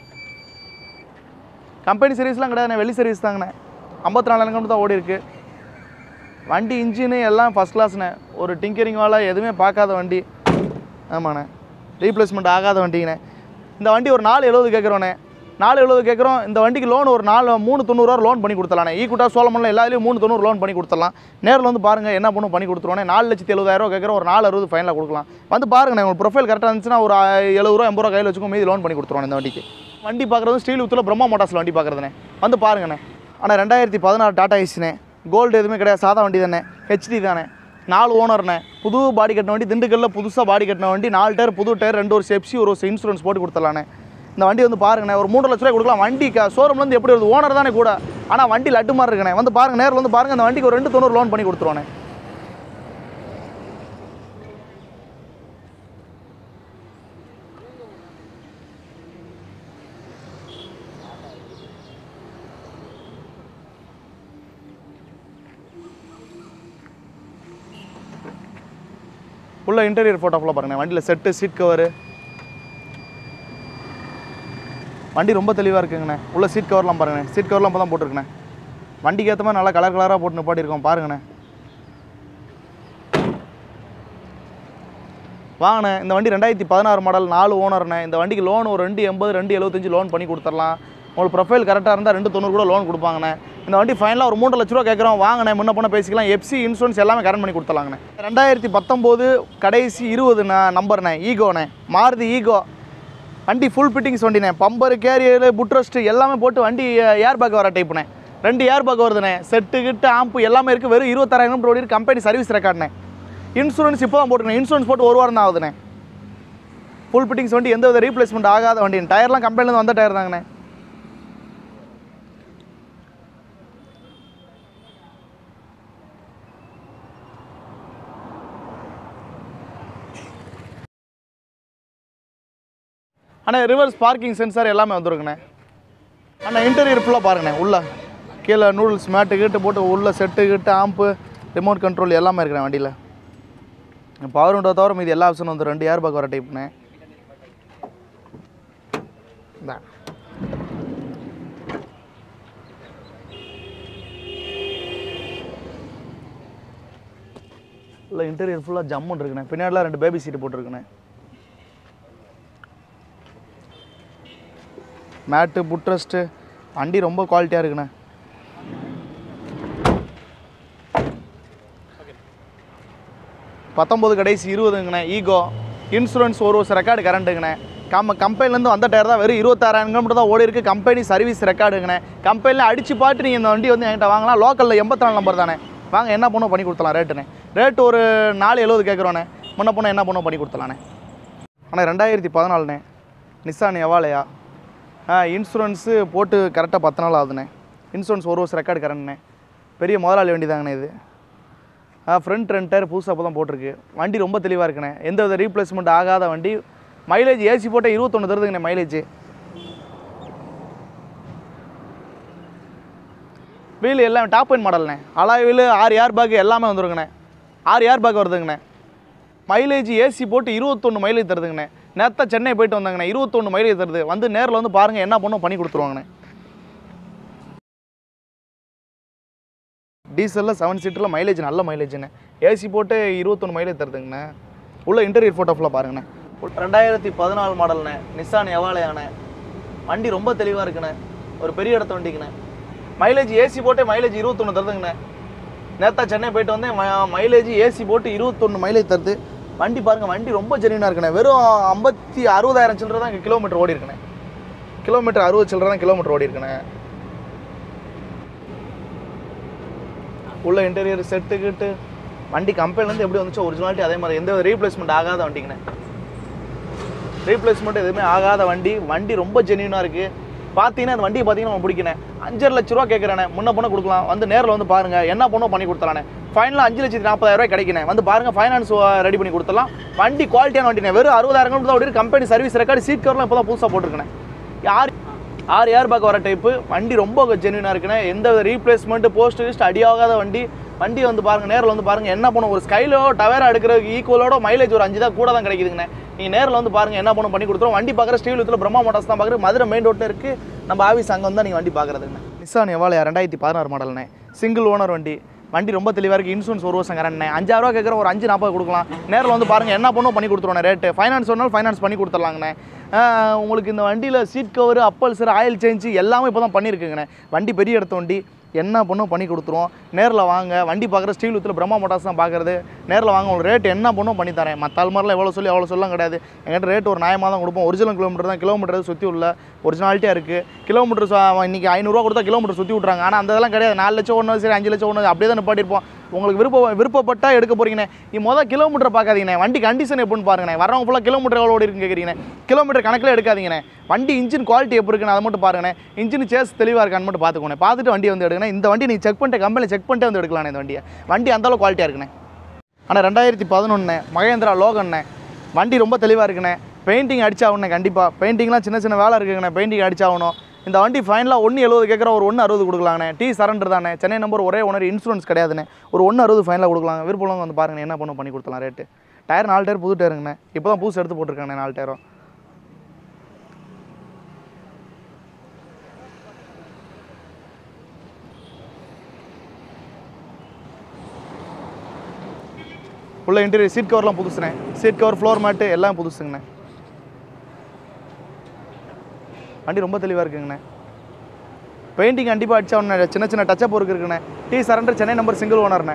கம்பெனி சர்வீஸ்லாம் கிடையாதுண்ணே வெளி சர்வீஸ் தாங்கண்ணே ஐம்பத்தி நாலாயிரம் கிலோமீட்டர் தான் ஓடி இருக்கு வண்டி இன்ஜினு எல்லாம் ஃபஸ்ட் கிளாஸ்ண்ணே ஒரு டிங்கரிங் வாழை எதுவுமே பார்க்காத வண்டி ஆமாண்ணே ரீப்ளேஸ்மெண்ட் ஆகாத வண்டிங்கண்ணே இந்த வண்டி ஒரு நாலு எழுபது கேட்குறோண்ணே நாலு எழுபது கேட்குறோம் இந்த வண்டிக்கு லோன் ஒரு நாலு மூணு தொண்ணூறுவா லோன் பண்ணி கொடுத்தலாண்ணே ஈக்குட்டா சோழமல்ல எல்லாத்துலேயும் மூணு தொண்ணூறு லோன் பண்ணி கொடுத்துடலாம் நேரில் வந்து பாருங்கள் என்ன பண்ணும் பண்ணி கொடுத்துருவோண்ணே நாலு லட்சத்தி எழுபதாயிரம் கேட்குறோம் ஒரு நாலு அறுபது ஃபைனலாக கொடுக்கலாம் வந்து பாருங்கண்ணே உங்களுக்கு ப்ரொஃபைல் கரெக்டாக இருந்துச்சுன்னா ஒரு எழுபது ரூபா எண்பது ரூபா கையில் வச்சுக்கோ மீதி லோன் பண்ணி கொடுத்துருவோம் இந்த வண்டிக்கு வண்டி பார்க்குறது ஸ்டீல் உத்தில் பிரம்மா மோட்டார்ஸில் வண்டி பார்க்குறதுண்ணே வந்து பாருங்கண்ணே ஆனால் ரெண்டாயிரத்தி பதினாறு டாடா ஐஸ்ண்ணே கோல்டு எதுவுமே கிடையாது சாதா வண்டி தானே ஹெச்டி தானே நாலு ஓனர்ண்ணே புது பாடி கட்டின வண்டி திண்டுக்கல்லில் புதுசாக பாடி கட்டின வண்டி நாலு டயர் புது டயர் ரெண்டு வருஷம் எஃப்சி ஒரு வருஷம் இன்சூரன்ஸ் போட்டு கொடுத்துடலாண்ணே இந்த வண்டி வந்து பாருங்கண்ணே ஒரு மூணு லட்ச ரூபாய் கொடுக்கலாம் வண்டி ஷோரூம்லேருந்து எப்படி வருது ஓனர் தானே கூட ஆனால் வண்டி லட்டு மாதிரி இருக்குண்ணே வந்து பாருங்க நேரில் வந்து பாருங்க அந்த வண்டிக்கு ஒரு ரெண்டு தொண்ணூறு லோன் பண்ணி கொடுத்துருவானே உள்ள இன்டீரியர் ஃபோட்டோ ஃபுல்லாக பாருங்கண்ணே வண்டியில் செட்டு சீட் கவரு வண்டி ரொம்ப தெளிவாக இருக்குங்கண்ணே உள்ள சீட் கவர்லாம் பாருங்கண்ணே சீட் கவர்லாம் இப்போ தான் போட்டிருக்கண்ணே வண்டிக்கு ஏற்ற மாதிரி நல்லா கலர் கலராக போட்டு நிப்பாட்டியிருக்கோம் பாருங்கண்ணே வாங்கண்ணே இந்த வண்டி ரெண்டாயிரத்தி பதினாறு மாடல் நாலு ஓனர்ண்ணே இந்த வண்டிக்கு லோன் ஒரு ரெண்டு எண்பது ரெண்டு எழுபத்தஞ்சு லோன் பண்ணி கொடுத்துடலாம் உங்களுக்கு ப்ரொஃபைல் கரெக்டாக இருந்தால் ரெண்டு தொண்ணூறு கூட லோன் கொடுப்பாங்கண்ணே இந்த வண்டி ஃபைனலாக ஒரு மூன்று லட்ச ரூபா கேட்குறோம் வாங்கண்ணே முன்ன பண்ண பேசிக்கலாம் எஃப்சி இன்சூரன்ஸ் எல்லாமே கரண்ட் பண்ணி கொடுத்துலாங்கண்ணே ரெண்டாயிரத்தி பத்தொம்போது கடைசி இருபது நம்பர்ண்ணே ஈகோண்ணே மாருதி ஈகோ வண்டி ஃபுல் ஃபிட்டிங்ஸ் வண்டிண்ணே பம்பர் கேரியர் புட்ரஸ்ட்டு எல்லாமே போட்டு வண்டி ஏர் பேக் வர டைப்புண்ணே ரெண்டு ஏர் பேக் வருதுண்ணே செட்டு கிட்டு ஆம்பு எல்லாமே இருக்குது வெறும் இருபத்தாயிரம் கிலோமீட்டர் ஓடி கம்பெனி சர்வீஸ் ரெக்கார்ட்ண்ணே இன்சூரன்ஸ் இப்போ தான் போட்டுருக்கேன் இன்சூரன்ஸ் போட்டு ஒரு வாரம் தான் ஆகுதுண்ணே ஃபுல் ஃபிட்டிங்ஸ் வண்டி எந்த வித ரீப்ளேஸ்மெண்ட் ஆகாத வண்டி டயர்லாம் கம்பெனிலேருந்து வந்த டயர் தாங்கண்ணே ஆனால் ரிவர்ஸ் பார்க்கிங் சென்சார் எல்லாமே வந்துருக்குண்ணே ஆனால் இன்டீரியர் ஃபுல்லாக பாருங்கண்ணே உள்ள கீழே நூடுல்ஸ் மேட்டு கீட்டு போட்டு உள்ள செட்டு கிட்டு ஆம்பு ரிமோட் கண்ட்ரோல் எல்லாமே இருக்குண்ணே வண்டியில் பவர் விண்டோ தவிர மீதி எல்லா ஆப்ஷனும் வந்து ரெண்டு ஏர் பேக் வர டைப்ண்ணே இந்தா இல்லை இன்டீரியர் ஃபுல்லாக ஜம்முன்னு இருக்குண்ணே பின்னாடிலாம் ரெண்டு பேபி சீட்டு போட்டிருக்குண்ணே மேட்டு புட்ரஸ்ட்டு வண்டி ரொம்ப குவாலிட்டியாக இருக்குண்ணே பத்தொம்பது கடைசி இருபதுங்கண்ணே ஈகோ இன்சூரன்ஸ் ஒரு வருஷம் ரெக்கார்டு கரண்ட்டுங்கண்ணே கம் கம்பெனிலேருந்து வந்த டயர் தான் வெறும் இருபத்தாறாயிரம் கிலோமீட்டர் தான் ஓடி இருக்கு கம்பெனி சர்வீஸ் ரெக்கார்டுங்கண்ணே கம்பெனியில் அடிச்சு பாட்டு நீங்கள் இந்த வண்டி வந்து என்கிட்ட வாங்கலாம் லோக்கலில் எண்பத்தி நாலு நம்பர் தானே வாங்க என்ன பண்ணுவோம் பண்ணி கொடுத்தலாம் ரேட்டுண்ணே ரேட்டு ஒரு நாலு எழுபது கேட்குறோண்ணே முன்ன பொண்ணு என்ன பண்ணுவோம் பண்ணி கொடுத்தலாண்ணே ஆனால் ரெண்டாயிரத்தி பதினாலுண்ணே நிசான் எவாலையா ஆ இன்சூரன்ஸு போட்டு கரெக்டாக பத்து நாள் ஆகுதுண்ணே இன்சூரன்ஸ் ஒரு வருஷம் ரெக்கார்டு கரண்ட்ண்ணே பெரிய முதலாளி வண்டி தாங்கண்ணே இது ஆ ஃப்ரண்ட் ரெண்டு டயர் புதுசாக அப்போ தான் போட்டிருக்கு வண்டி ரொம்ப தெளிவாக இருக்குண்ணே எந்த வித ரீப்ளேஸ்மெண்ட் ஆகாத வண்டி மைலேஜ் ஏசி போட்டால் இருபத்தொன்று தருதுங்கண்ணே மைலேஜ் வீல் எல்லாம் டாப் அண்ட் மாடல்ண்ணே அலாய் வீல் ஆறு ஏர் பேக் எல்லாமே வந்துருங்கண்ணே ஆறு ஏர் பேக் வருதுங்கண்ணே மைலேஜ் ஏசி போட்டு இருபத்தொன்று மைலேஜ் தருதுங்கண்ணே நேற்று சென்னை போயிட்டு வந்தாங்கண்ணே இருபத்தொன்று மைலேஜ் தருது வந்து நேரில் வந்து பாருங்கள் என்ன பண்ணும் பண்ணி கொடுத்துருவாங்கண்ணே டீசலில் செவன் சீட்டரில் மைலேஜ் நல்ல மைலேஜ்ண்ணே ஏசி போட்டு இருபத்தொன்று மைலேஜ் தருதுங்கண்ணே உள்ள இன்டீரியர் ஃபோட்டோ ஃபுல்லாக பாருங்கண்ணே ரெண்டாயிரத்தி பதினாலு மாடல்ண்ணே நிசான் எவாலையாண்ணே வண்டி ரொம்ப தெளிவாக இருக்குண்ணே ஒரு பெரிய இடத்த வண்டிங்கண்ணே மைலேஜ் ஏசி போட்டே மைலேஜ் இருபத்தொன்று தருதுங்கண்ணே நேத்தா சென்னை போயிட்டு வந்தேன் மைலேஜ் ஏசி போட்டு இருபத்தொன்று மைலேஜ் தருது வண்டி பாருங்கள் வண்டி ரொம்ப ஜெனியூனாக இருக்குண்ணே வெறும் ஐம்பத்தி அறுபதாயிரம் சில்லரை தான் கிலோமீட்டர் ஓடி இருக்குண்ணே கிலோமீட்டர் அறுபது சில்லரை தான் கிலோமீட்டர் ஓடி இருக்குண்ணே உள்ள இன்டீரியர் செட்டு கிட்டு வண்டி கம்பெனிலேருந்து எப்படி வந்துச்சோ ஒரிஜினாலிட்டி அதே மாதிரி எந்த ரீப்ளேஸ்மெண்ட் ஆகாத வண்டிங்கண்ணே ரீப்ளேஸ்மெண்ட் எதுவுமே ஆகாத வண்டி வண்டி ரொம்ப ஜென்யூனாக இருக்குது பார்த்தீங்கன்னா அந்த வண்டியை பார்த்தீங்கன்னா நம்ம பிடிக்கினேன் அஞ்சரை லட்ச ரூபா கேட்குறேனே முன்ன பொண்ணு கொடுக்கலாம் வந்து நேரில் வந்து பாருங்கள் என்ன பண்ணோ பண்ணி கொடுத்தலானே ஃபைனலாக அஞ்சு லட்சத்தி நாற்பதாயிரம் ரூபாய் கிடைக்கினேன் வந்து பாருங்கள் ஃபைனான்ஸ் ரெடி பண்ணி கொடுத்துலாம் வண்டி குவாலிட்டியான வண்டினே வெறும் அறுபதாயிரம் கிலோமீட்டர் தான் ஓடி கம்பெனி சர்வீஸ் ரெக்கார்டு சீட் கவர்லாம் இப்போ தான் புதுசாக போட்டிருக்கேன் யார் ஆறு ஏர் பேக் வர டைப்பு வண்டி ரொம்ப ஜென்யூனாக இருக்குண்ணே எந்த வித ரீப்ளேஸ்மெண்ட் போஸ்ட் கிஸ்ட் அடியாகாத வண்டி வண்டி வந்து பாருங்கள் நேரில் வந்து பாருங்கள் என்ன பண்ணும் ஒரு ஸ்கைலோ டவேரா எடுக்கிறதுக்கு ஈக்குவலோட மைலேஜ் ஒரு அஞ்சு தான் கூட தான் கிடைக்குதுங்கண்ணே நீங்கள் நேரில் வந்து பாருங்கள் என்ன பண்ணும் பண்ணி கொடுத்துருவோம் வண்டி பார்க்குற ஸ்டீல் வித்தில் பிரம்மா மோட்டார்ஸ் தான் பார்க்குறது மதுரை மெயின் ரோட்டில் இருக்குது நம்ம ஆஃபீஸ் அங்கே வந்து நீங்கள் வண்டி பார்க்குறதுங்கண்ணே நிசான் எவாலையா ரெண்டாயிரத்தி பதினாறு மாடல்ண்ணே சிங்கிள் ஓனர் வண்டி வண்டி ரொம்ப தெளிவாக இருக்குது இன்சூரன்ஸ் ஒரு வருஷம் கரண்ட்ண்ணே அஞ்சாயிரூவா கேட்குற ஒரு அஞ்சு நாற்பது கொடுக்கலாம் நேரில் வந்து பாருங்கள் என்ன பண்ணும் பண்ணி கொடுத்துருவோம் ரேட்டு ஃபைனான்ஸ் வேணாலும் ஃபைனான்ஸ் பண்ணி கொடுத்துர்லாங்கண்ணே ஆஹ் உங்களுக்கு இந்த வண்டியில் seat cover upholstery oil change எல்லாமே இப்போ தான் பண்ணியிருக்குங்கண்ணே வண்டி பெரிய இடத்த வண்டி என்ன பண்ணும் பண்ணி கொடுத்துருவோம் நேரில் வாங்க வண்டி பார்க்குற ஸ்டீல் வித்தில் பிரம்மா மோட்டார்ஸ் தான் பார்க்குறது நேரில் வாங்க உங்களுக்கு ரேட் என்ன பண்ணும் பண்ணி தரேன் மற்ற ஆள் மாதிரிலாம் எவ்வளோ சொல்லி அவ்வளோ சொல்லலாம் கிடையாது எங்கிட்ட ரேட் ஒரு நியாயமாக தான் கொடுப்போம் ஒரிஜினல் கிலோமீட்டர் தான் கிலோமீட்டர் சுற்றி உள்ள ஒரிஜினாலிட்டியாக இருக்குது கிலோமீட்டர் இன்றைக்கி ஐநூறுரூவா கொடுத்தா கிலோமீட்டர் சுற்றி விட்றாங்க ஆனால் அந்த இதெல்லாம் கிடையாது நாலு லட்சம் ஒன்று சரி அஞ்சு லட்சம் ஒன்று அப்படியே தான் நிப்பாட்டிருப்போம் உங்களுக்கு விருப்ப விருப்பப்பட்டா எடுக்க போறீங்கண்ணே நீ மொதல் கிலோமீட்டர் பார்க்காதீங்கண்ணே வண்டி கண்டிஷன் எப்படின்னு பாருங்கண்ணே வரவங்க ஃபுல்லாக கிலோமீட்டர் எவ்வளோ ஓடி இருக்குன்னு கேட்குறீங்கண்ணே கிலோமீட்டர் கணக்கில் எடுக்காதீங்கண்ணே வண்டி இன்ஜின் குவாலிட்டி எப்படி இருக்குன்னு அதை மட்டும் பாருங்கண்ணே இன்ஜின் சேஸ் தெளிவாக இருக்கான்னு மட்டும் பார்த்துக்கோண்ணே பார்த்துட்டு வண்டி வந்து எடுங்கண்ணே இந்த வண்டி நீங்கள் செக் பண்ணிட்டு கம்பெனியில் செக் பண்ணிட்டு வந்து எடுக்கலாண்ணே இந்த வண்டியை வண்டி அந்த அளவு குவாலிட்டியாக இருக்குண்ணே ஆனால் ரெண்டாயிரத்தி பதினொன்று மகேந்திரா லோகண்ணே வண்டி ரொம்ப தெளிவாக இருக்குண்ணே பெயிண்டிங் அடிச்சாகணுண்ணே கண்டிப்பாக பெயிண்டிங்லாம் சின்ன சின்ன வேலை இருக்குங்கண்ணே பெயிண்டிங் அடிச்சாகணும் இந்த வண்டி ஃபைனலாக ஒன்று எழுபது கேட்குற ஒரு ஒன்று அறுபது கொடுக்கலாங்கண்ணே டி சரண்டர் தானே சென்னை நம்பர் ஒரே ஓனர் இன்சூரன்ஸ் கிடையாதுண்ணே ஒரு ஒன்று அறுபது ஃபைனலாக கொடுக்கலாம் விருப்பம் வந்து பாருங்கண்ணே என்ன பண்ணும் பண்ணி கொடுத்தலாம் ரேட்டு டயர் நாலு டயர் புது டயருங்கண்ணே இப்போ தான் புதுசு எடுத்து போட்டிருக்காங்கண்ணே நாலு டயரும் உள்ள இன்டீரியர் சீட் கவர்லாம் புதுசுண்ணே சீட் கவர் ஃப்ளோர் மேட்டு எல்லாம் புதுசுங்கண்ணே வண்டி ரொம்ப தெளிவாக இருக்குங்கண்ணே பெயிண்டிங் கண்டிப்பாக அடிச்சா ஒன்று சின்ன சின்ன டச்சப் ஒர்க் இருக்குண்ணே T surrender Chennai number single ஓனர்ண்ணே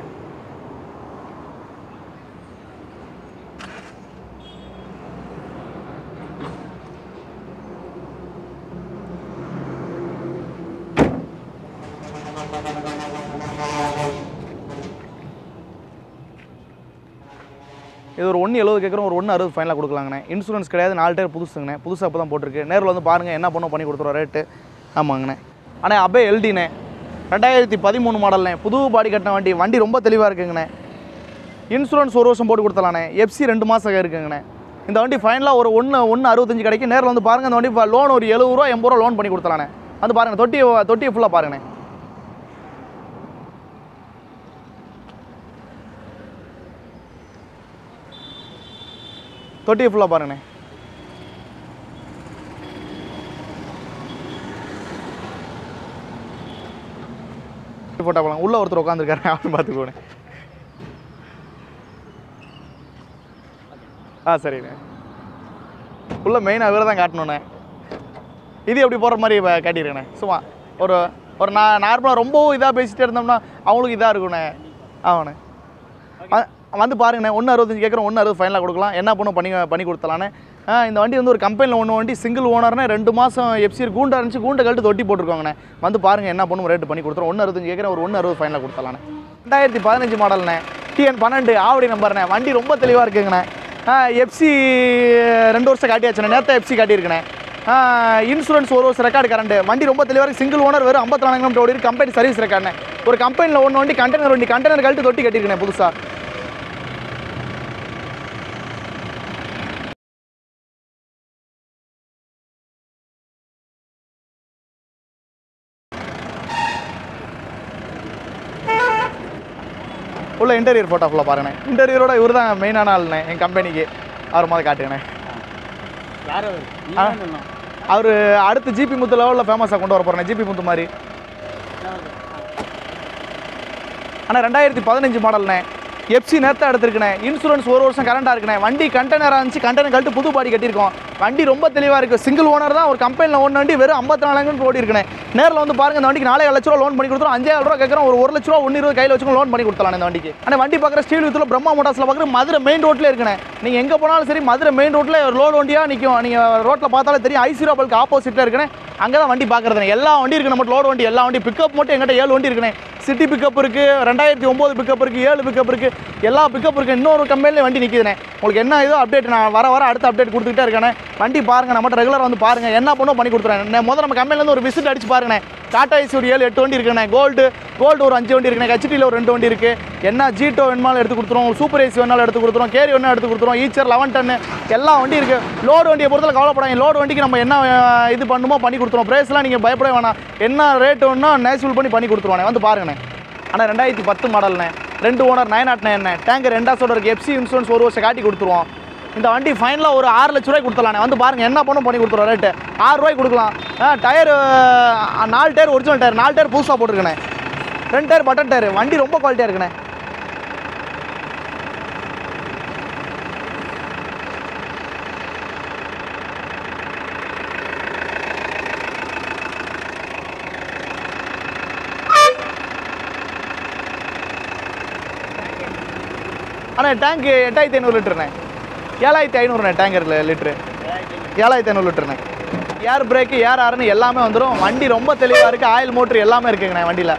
இது ஒரு ஒன்று எழுபது கேட்குறோம் ஒரு ஒன்று அறுபது ஃபைனலாக கொடுக்கலாங்கண்ணே இன்சூரன்ஸ் கிடையாது நாலு டயர் புதுசுங்கண்ணே புதுசாக இப்போ தான் போட்டிருக்கு நேரில் வந்து பாருங்கள் என்ன பண்ணோம் பண்ணி கொடுத்துருவோம் ரேட்டு ஆமாங்கண்ணே அண்ணே அபே எல்டிண்ணே ரெண்டாயிரத்தி பதிமூணு மாடல்ண்ணே புது பாடி கட்டின வண்டி வண்டி ரொம்ப தெளிவாக இருக்குங்கண்ணே இன்சூரன்ஸ் ஒரு வருஷம் போட்டு கொடுத்தலாண்ணே எஃப்சி ரெண்டு மாதம் இருக்குங்கண்ணே இந்த வண்டி ஃபைனலாக ஒரு ஒன்று ஒன்று அறுபத்தஞ்சு கிடைக்கும் நேரில் வந்து பாருங்கள் இந்த வண்டி லோன் ஒரு எழுபது ரூபா எண்பது ரூபா லோன் பண்ணி கொடுத்தலாண்ணே வந்து பாருங்கள் தொட்டி தொட்டியை ஃபுல்லாக பாருங்கண்ணே தொட்டியை ஃபுல்லாக பாருங்கண்ணே போட்டா போலாம் உள்ள ஒருத்தர் உட்காந்துருக்காரு அவன் பார்த்துக்கோண்ணே ஆ சரிண்ணே உள்ள மெயினாக இவரை தான் காட்டணுண்ணே இது எப்படி போகிற மாதிரி இப்போ காட்டிடுறேண்ணே சும்மா ஒரு ஒரு நான் நார்மலாக ரொம்ப இதாக பேசிட்டே இருந்தோம்னா அவங்களுக்கு இதாக இருக்குண்ணே ஆமாண்ணே ஆ- வந்து பாருங்கண்ணே ஒன்று அறுபத்தஞ்சு கேட்குறோம் ஒன்று அறுபது ஃபைனலாக கொடுக்கலாம் என்ன பண்ணும் பண்ணி பண்ணி கொடுத்தலான்னு ஆ, இந்த வண்டி வந்து ஒரு கம்பெனியில் ஒன்று வண்டி சிங்கிள் ஓனர்னே ரெண்டு மாதம் எஃப்சி கூண்டா இருந்துச்சு கூண்டை கழட்டு தொட்டி போட்டிருக்காங்கண்ணே வந்து பாருங்கள் என்ன பண்ணும் ரேட்டு பண்ணி கொடுத்துரும் ஒன்று அறுபத்தஞ்சு கேட்குறேன் ஒரு ஒன்று அறுபது ஃபைனலாக கொடுத்தலாண்ணே ரெண்டாயிரத்தி பதினஞ்சு மாடல்ண்ணே டிஎன் பன்னெண்டு ஆவடி நம்பர்ண்ணே வண்டி ரொம்ப தெளிவாக இருக்குங்கண்ணே எஃப்சி ரெண்டு வருஷம் காட்டியாச்சுண்ணே நேற்று எஃப்சி காட்டியிருக்கேண்ணே இன்சூரன்ஸ் ஒரு வருஷம் ரெக்கார்டு கரண்ட் வண்டி ரொம்ப தெளிவாக இருக்குது சிங்கிள் ஓனர் வெறும் ஐம்பத்தி நாலு கிலோமீட்டர் ஓடி கம்பெனி சர்வீஸ் ரெக்கார்டுண்ணே ஒரு கம்பெனியில் ஒன்று வண்டி கண்டெய்னர் வண்டி கண்டெய்னர் கழட்டு தொட்டி கட்டியிருக்கேன் புதுசாக உள்ள இன்டீரியர் ஃபோட்டோ ஃபுல்லாக பாருங்கண்ணே இன்டீரியரோட இவர் தான் மெயினான ஆளுண்ணே என் கம்பெனிக்கு அவர் மாதிரி காட்டுங்கண்ணே யார் அவர் ஆ. அவர் அடுத்து ஜிபி முத்து லெவலில் ஃபேமஸாக கொண்டு வர போகிறேன் ஜிபி முத்து மாதிரி ஆனால் ரெண்டாயிரத்தி பதினஞ்சு மாடல்ண்ணே எஃப்சி நேரத்தை எடுத்துருக்கண்ணே இன்சூரன்ஸ் ஒரு வருஷம் கரண்டாக இருக்குண்ணே வண்டி கண்டெய்னராக இருந்துச்சு கண்டெய்னர் கழட்டு புது பாடி கட்டியிருக்கோம் வண்டி ரொம்ப தெளிவாக இருக்குது சிங்கிள் ஓனர் தான் ஒரு கம்பெனியில் ஒன்று வண்டி வெறும் ஐம்பத்தி நாலாயிரம் ஓடி இருக்குண்ணே நேரில் வந்து பாருங்க இந்த வண்டிக்கு நாலே லட்ச ரூபா லோன் பண்ணி கொடுத்துரும் அஞ்சாயிரம் ரூபா கேட்குறோம் ஒரு ஒரு லட்ச ரூபா ஒன்று இருபது கையில் வச்சுக்கோ லோன் பண்ணி கொடுத்தலாம் இந்த வண்டிக்கு ஆனால் வண்டி பார்க்குற ஸ்டீல் வித்தில் பிரம்மா மோட்டார்ஸில் பார்க்குற மதுரை மெயின் ரோட்லேயே இருக்குண்ணே நீங்கள் எங்கே போனாலும் சரி மதுரை மெயின் ரோட்டில் ஒரு லோடு வண்டியாக நிற்கும் நீங்கள் ரோட்டில் பார்த்தாலே தெரியும் ஐசிரா பல்க்கு ஆப்போசிட்டில் இருக்குண்ணே அங்கே தான் வண்டி பார்க்குறதுண்ணே எல்லா வண்டி இருக்கு நம்ம லோடு வண்டி எல்லா வண்டி பிக்கப் மட்டும் எங்கிட்ட ஏழு வண்டி இருக்குண்ணே சிட்டி பிக்கப் இருக்குது ரெண்டாயிரத்தி ஒம்பது பிக்கப் இருக்குது ஏழு பிக்கப் இருக்குது எல்லா பிக்கப் இருக்குது இன்னொரு கம்பெனிலே வண்டி நிற்கிதுண்ணே உங்களுக்கு என்ன ஏதோ அப்டேட் நான் வர வர அடுத்த அப்டேட் கொடுத்துக்கிட்டே இருக்கேனே வண்டி பாருங்கள் நம்மகிட்ட ரெகுலராக வந்து பாருங்கள் என்ன பண்ணும் பண்ணி கொடுத்துறேன் முதல்ல நம்ம கம்பெனிலேருந்து ஒரு விசிட் அடிச்சு பாருங்கண்ணே டாடா ஐசி ஒரு ஏழு எட்டு வண்டி இருக்குண்ணே கோல்டு கோல்டு ஒரு அஞ்சு வண்டி இருக்குண்ணே ஹெச்டியில் ஒரு ரெண்டு வண்டி இருக்குது என்ன ஜீட்டோ வேணுமாலும் எடுத்து கொடுத்துருவோம் சூப்பர் ஏசி வேணாலும் எடுத்து கொடுத்துருவோம் கேரி வேணாலும் எடுத்து கொடுத்துருவோம் ஈச்சர் லெவன் டன்னு எல்லா வண்டி இருக்குது லோடு வண்டியை பொறுத்தல கவலைப்படாங்க லோடு வண்டிக்கு நம்ம என்ன அஹ், இது பண்ணுமோ பண்ணி கொடுத்துருவோம் ப்ரைஸ்லாம் நீங்கள் பயப்படவே வேணாம் என்ன ரேட் வேணும்னா நேச்சுவல் பண்ணி பண்ணி கொடுத்துருவானே வந்து பாருங்கண்ணே ஆனால் ரெண்டாயிரத்தி பத்து மாடல்ண்ணே ரெண்டு owner nine naught nine tanker ரெண்டாசோட இருக்குது எஃப்சி இன்சூரன்ஸ் ஒரு வருஷம் காட்டி கொடுத்துருவோம் இந்த வண்டி ஃபைனலாக ஒரு ஆறு லட்ச ரூபாய்க்கு கொடுத்துலானே வந்து பாருங்கள் என்ன பண்ணும் பண்ணி கொடுத்துருவோம் ரேட்டு ஆறு ரூபாய்க்கு கொடுக்கலாம் டயர் நாலு டயர் ஒரிஜினல் டயர் நாலு டயர் புதுசாக போட்டிருக்கேண்ணே ரெண்டு டயர் பட்டன் டயர் வண்டி ரொம்ப குவாலிட்டியாக இருக்குண்ணே ஆனால் டேங்க் எட்டாயிரத்தி ஐநூறு லிட்டருண்ணே ஏழாயிரத்தி ஐநூறுண்ணே டேங்கர் லிட்ரு ஏழாயிரத்தி ஐநூறு லிட்டருண்ணே ஏர் பிரேக்கு ஏர் ஆர்னு எல்லாமே வந்துடும் வண்டி ரொம்ப தெளிவாக இருக்குது ஆயில் மோட்ரு எல்லாமே இருக்குங்கண்ணே வண்டியில்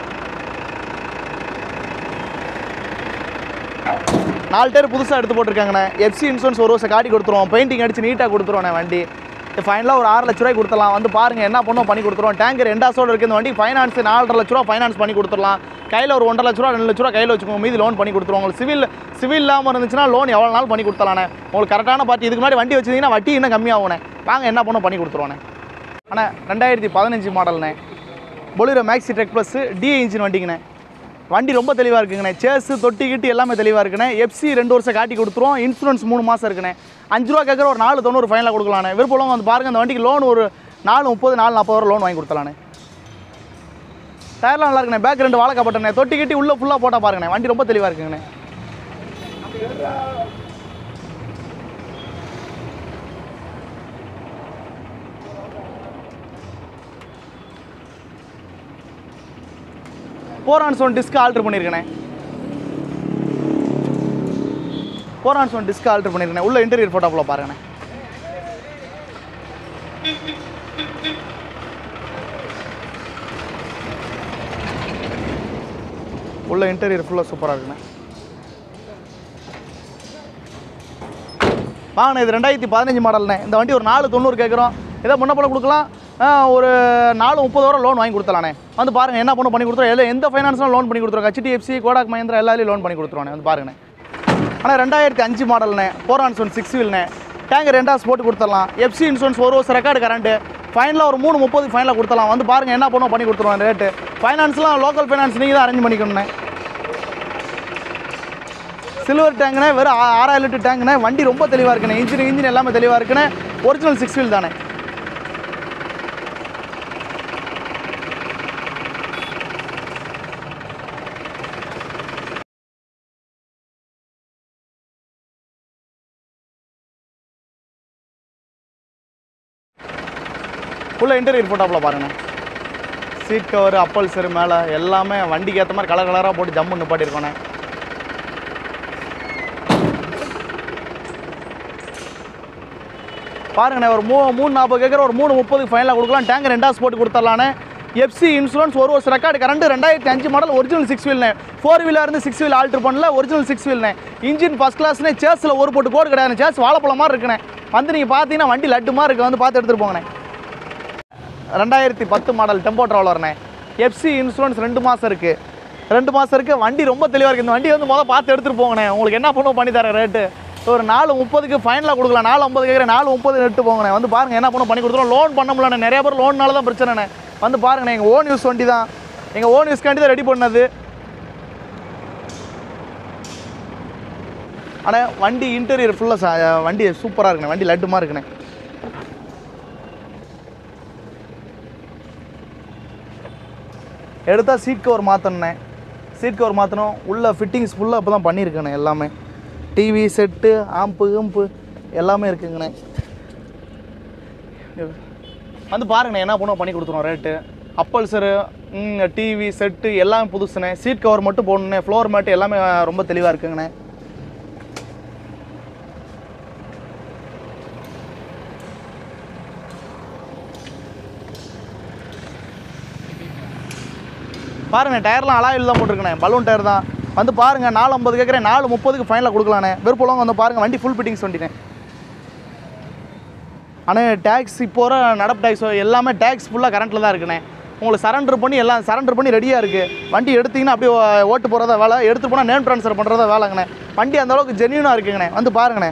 நாலு டயர் புதுசாக எடுத்து போட்டிருக்காங்கண்ணே எஃப்சி இன்சூரன்ஸ் ஒரு வருஷம் காட்டி கொடுத்துருவோம் பெயிண்டிங் அடிச்சு நீட்டாக கொடுத்துருவோண்ணே வண்டி ஃபைனலாக ஒரு ஆறு லட்ச ரூபாய்க்கு கொடுத்துடலாம் வந்து பாருங்கள் என்ன பண்ணுவோம் பண்ணி கொடுத்துருவோம் டேங்கர் ரெண்டாசோட இருக்குது இந்த வண்டி ஃபைனான்ஸ் நாலரை லட்ச ரூபா ஃபைனான்ஸ் பண்ணி கொடுத்துடலாம் கையில் ஒரு ஒன்றரை லட்ச ரூபா ரெண்டு லட்ச ரூபா கையில் வச்சுக்கோங்க மீதி லோன் பண்ணி கொடுத்துருவோம் உங்களுக்கு சிவில் சிவில் இல்லாமல் இருந்துச்சுன்னா லோன் எவ்வளோ நாள் பண்ணி கொடுத்தலாண்ணே உங்களுக்கு கரெக்டான பார்ட்டி இதுக்கு முன்னாடி வண்டி வச்சிருந்தீங்கன்னா வட்டி இன்னும் கம்மியாகுண்ணே வாங்க என்ன பண்ணுவோம் பண்ணி கொடுத்துருவோண்ணே ஆனால் ரெண்டாயிரத்தி பதினஞ்சு மாடல்ண்ணே Bolero Maxi Trek plus DA engine வண்டிங்கண்ணே வண்டி ரொம்ப தெளிவாக இருக்குங்கண்ணே சேஸு தொட்டி கிட்டி எல்லாமே தெளிவாக இருக்குண்ணே எஃப்சி ரெண்டு வருஷம் காட்டி கொடுத்துருவோம் இன்சூரன்ஸ் மூணு மாதம் இருக்குண்ணே அஞ்சு ரூபா கேட்குற ஒரு நாலு தொண்ணூறு ஃபைனலாக கொடுக்கலாண்ணே விருப்பம் வந்து பாருங்கள் அந்த வண்டிக்கு லோன் ஒரு நாலு முப்பது நாலு நாற்பது ரூபா லோன் வாங்கி கொடுத்தலாண்ணே டயர்லாம் நல்லா இருக்குண்ணே பேக் ரெண்டு வாழைக்கா போட்டேண்ணே தொட்டி கிட்டி உள்ளே ஃபுல்லாக போட்டால் பாருங்கண்ணே வண்டி ரொம்ப தெளிவாக இருக்குங்கண்ணே ஃபோர் ஆன்ஸ் ஒன் டிஸ்க் ஆல்ட்ரு பண்ணியிருக்கேனே ஃபோர் ஆன்ஸ் ஒன் டிஸ்க் ஆல்ட்ரு பண்ணியிருக்கேன் உள்ள இன்டீரியர் ஃபோட்டோ ஃபுல்லாக பாருங்கண்ணே உள்ள இன்டீரியர் ஃபுல்லாக சூப்பராக இருக்குண்ணே வாங்கண்ணே இது ரெண்டாயிரத்தி பதினஞ்சு மாடல்ண்ணே இந்த வண்டி ஒரு நாலு தொண்ணூறு கேட்குறோம் ஏதோ முன்ன போல கொடுக்கலாம் ஆ, ஒரு நாலு முப்பது ரூபா லோன் வாங்கி கொடுத்தலாண்ணே வந்து பாருங்கள் என்ன பண்ண பண்ணி கொடுத்துருவோம் எல்லாம் எந்த ஃபைனான்ஸ்லாம் லோன் பண்ணி கொடுத்துருவோம் ஹெச்டிஎஃப்சி கோடாக் மஹிந்திரா எல்லாரையும் லோன் பண்ணி கொடுத்துருவானே வந்து பாருங்கண்ணே ஆனால் ரெண்டாயிரத்தி அஞ்சு மாடல்ண்ணே ஃபோர் ஆன்ஸ் ஒன் சிக்ஸ் வீல்ண்ணே டேங்கர் ரெண்டாஸ் போட்டு கொடுத்துடலாம் எஃப்சி இன்சூரன்ஸ் ஒரு வருஷம் ரெக்கார்டு கரண்ட்டு ஃபைனலாக ஒரு மூணு முப்பது ஃபைனலாக கொடுத்துடலாம் வந்து பாருங்கள் என்ன பண்ணுவோம் பண்ணி கொடுத்துருவோம் ரேட்டு ஃபைனான்ஸ்லாம் லோக்கல் ஃபைனான்ஸ் நீங்கள் தான் அரேஞ்ச் பண்ணிக்கணுண்ணே சில்வர் டேங்க்னே வெறும் ஆ- ஆறாயிரம் லிட்டர் டேங்க்னே வண்டி ரொம்ப தெளிவாக இருக்குண்ணே இன்ஜின் இன்ஜின் எல்லாமே தெளிவாக இருக்குண்ணே ஒரிஜினல் சிக்ஸ் வீல் தானே உள்ள இன்டீரியர் ஃபோட்டோவில் பாருங்கண்ணே சீட் கவர் அப்பல்சர் மேலே எல்லாமே வண்டிக்கு ஏற்ற மாதிரி கலர் கலராக போட்டு ஜம்மு நிப்பாட்டியிருக்கோண்ணே பாருங்கண்ணே ஒரு மூ மூணு நாற்பது கேட்குற ஒரு மூணு முப்பதுக்கு ஃபைனலாக கொடுக்கலாம் டேங்க் ரெண்டாஸ் போட்டு கொடுத்துடலானே எஃப்சி இன்சூரன்ஸ் ஒரு வருஷம் ரெக்கார்டு கரண்ட் ரெண்டாயிரத்தி அஞ்சு மாடல் ஒரிஜினல் சிக்ஸ் வீல்னே ஃபோர் வீலர் இருந்து சிக்ஸ் வீல் ஆல்ட்ரு பண்ணல ஒரிஜினல் சிக்ஸ் வீல்னே இன்ஜின் ஃபஸ்ட் கிளாஸ்னே சேஸில் ஒரு போட்டு கோடு கிடையாது சேஸ் வாழைப்பழம் மாதிரி இருக்குண்ணே வந்து நீங்கள் பார்த்தீங்கன்னா வண்டி லட்டு மாதிரி இருக்கு வந்து பார்த்து எடுத்துகிட்டு போங்கண்ணே ரெண்டாயிரத்தி பத்து மாடல் டெம்போ ட்ராவலர்ண்ணே எஃப்சி இன்சூரன்ஸ் ரெண்டு மாதம் இருக்குது ரெண்டு மாதம் இருக்குது வண்டி ரொம்ப தெளிவாக இருக்குது இந்த வண்டி வந்து முதல்ல பார்த்து எடுத்துகிட்டு போங்கண்ணே உங்களுக்கு என்ன பண்ணுவோம் பண்ணி தரேன் ரேட்டு ஒரு நாலு முப்பதுக்கு ஃபைனலாக கொடுக்கலாம் நாலு ஐம்பது கேட்குறேன் நாலு முப்பது எடுத்து போங்கண்ணே வந்து பாருங்கள் என்ன பண்ணுவோம் பண்ணி கொடுத்துருவோம் லோன் பண்ண முடியலண்ணே நிறைய பேர் லோன்னால தான் பிரச்சனைண்ணே வந்து பாருங்கண்ணே எங்கள் ஓன் யூஸ் வண்டி தான் எங்கள் ஓன் யூஸ்க்காண்டி தான் ரெடி பண்ணது ஆனால் வண்டி இன்டீரியர் ஃபுல்லாக வண்டி சூப்பராக இருக்குண்ணே வண்டி லட்டுமா இருக்குண்ணே எடுத்தால் சீட் கவர் மாற்றணுண்ணே சீட் கவர் மாற்றணும் உள்ள ஃபிட்டிங்ஸ் ஃபுல்லாக இப்போ தான் பண்ணியிருக்கேண்ணே எல்லாமே டிவி செட்டு ஆம்பு கிம்பு எல்லாமே இருக்குங்கண்ணே வந்து பாருங்கண்ணே என்ன பண்ணுவோம் பண்ணி கொடுத்துருவோம் ரேட்டு அப்பல்சரு டிவி செட்டு எல்லாமே புதுசுண்ணே சீட் கவர் மட்டும் போடணுண்ணே ஃப்ளோர் மேட்டு எல்லாமே ரொம்ப தெளிவாக இருக்குங்கண்ணே பாருங்க டயர்லாம் அலாயில் தான் போட்டிருக்கேன் பலூன் டயர் தான் வந்து பாருங்க நாலு ஐம்பது கேட்குறேன் நாலு முப்பதுக்கு ஃபைனலாக கொடுக்கலானே விருப்பம் வந்து பாருங்க வண்டி ஃபுல் ஃபிட்டிங்ஸ் வண்டினேன் ஆனால் டேக்ஸ் இப்போ வர நடப்பு டேக்ஸ் எல்லாமே டேக்ஸ் ஃபுல்லாக கரண்ட்டில் தான் இருக்குண்ணே உங்களுக்கு சரண்டர் பண்ணி எல்லாம் சரண்டர் பண்ணி ரெடியாக இருக்குது வண்டி எடுத்தீங்கன்னா அப்படியே ஓ- ஓட்டு போகிறதா வேலை எடுத்து போனால் நேம் ட்ரான்ஸ்ஃபர் பண்ணுறதா வேலைங்கண்ணே வண்டி அந்த அளவுக்கு ஜென்யூனாக இருக்குங்கண்ணே வந்து பாருங்கண்ணே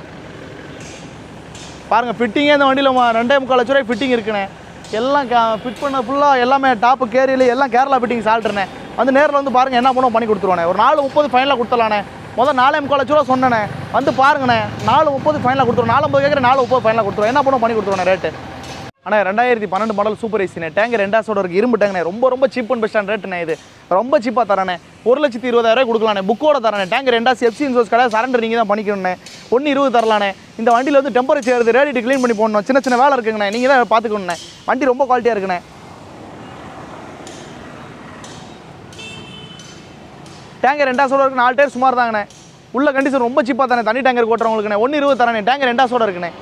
பாருங்கள் ஃபிட்டிங்கே இந்த வண்டியில் ரெண்டே முக்கால் லட்ச ரூபாய் ஃபிட்டிங் இருக்குண்ணே எல்லாம் ஃபிட் பண்ண ஃபுல்லாக எல்லாமே டாப்பு கேரியல் எல்லாம் கேரளா ஃபிட்டிங்ஸ் ஆல்ட்ருண்ணே வந்து நேரில் வந்து பாருங்கள் என்ன பண்ணுவோம் பண்ணி கொடுத்துருவானே ஒரு நாலு முப்பது ஃபைனலாக கொடுத்துடலானே முதல் நாலே முக்கால் லட்ச ரூபா சொன்னேனே வந்து பாருங்கண்ணே நாலு முப்பது ஃபைனலாக கொடுத்துருவோம் நாலு ஐம்பது கேட்குற நாலு முப்பது ஃபைனலாக கொடுத்துருவோம் என்ன பண்ணுவோம் பண்ணி கொடுத்துருவானே ரேட்டு ஆனால் ரெண்டாயிரத்தி பன்னெண்டு மாடல் சூப்பர் ஏசினே டேங்கர் ரெண்டாசோட இருக்கு இரும்பு டேங்கண்ணே ரொம்ப ரொம்ப சீப் அண்ட் பெஸ்ட்டான ரேட்டுண்ணே இது ரொம்ப சீப்பாக தரேனே ஒரு லட்சத்தி இருபதாயிரம் கொடுக்கலானே புக்கோட தரேனே டேங்கர் ரெண்டாஸ் எஃப்சி இன்சூரன்ஸ் கடை சரண்டர் நீங்கள் தான் பண்ணிக்கணுண்ணே ஒன்று இருபது தரலானே இந்த வண்டியில் வந்து டெம்பரேச்சர் ஏறுது ரேடிட்டு க்ளீன் பண்ணி போடணும் சின்ன சின்ன வேலை இருக்குங்கண்ணே நீங்கள் தான் பார்த்துக்கணுண்ணே வண்டி ரொம்ப குவாலிட்டியாக இருக்குண்ணே டேங்கர் ரெண்டாசோட இருக்கு நாலு டயர் சுமார் தாங்கண்ணே உள்ள கண்டிஷன் ரொம்ப சீப்பாக தானே தண்ணி டேங்கர் ஓட்டுறவங்களுக்குண்ணே ஒன்று இருபது தரேனே டேங்கர் ரெண்டாசோட இருக்குண்ணே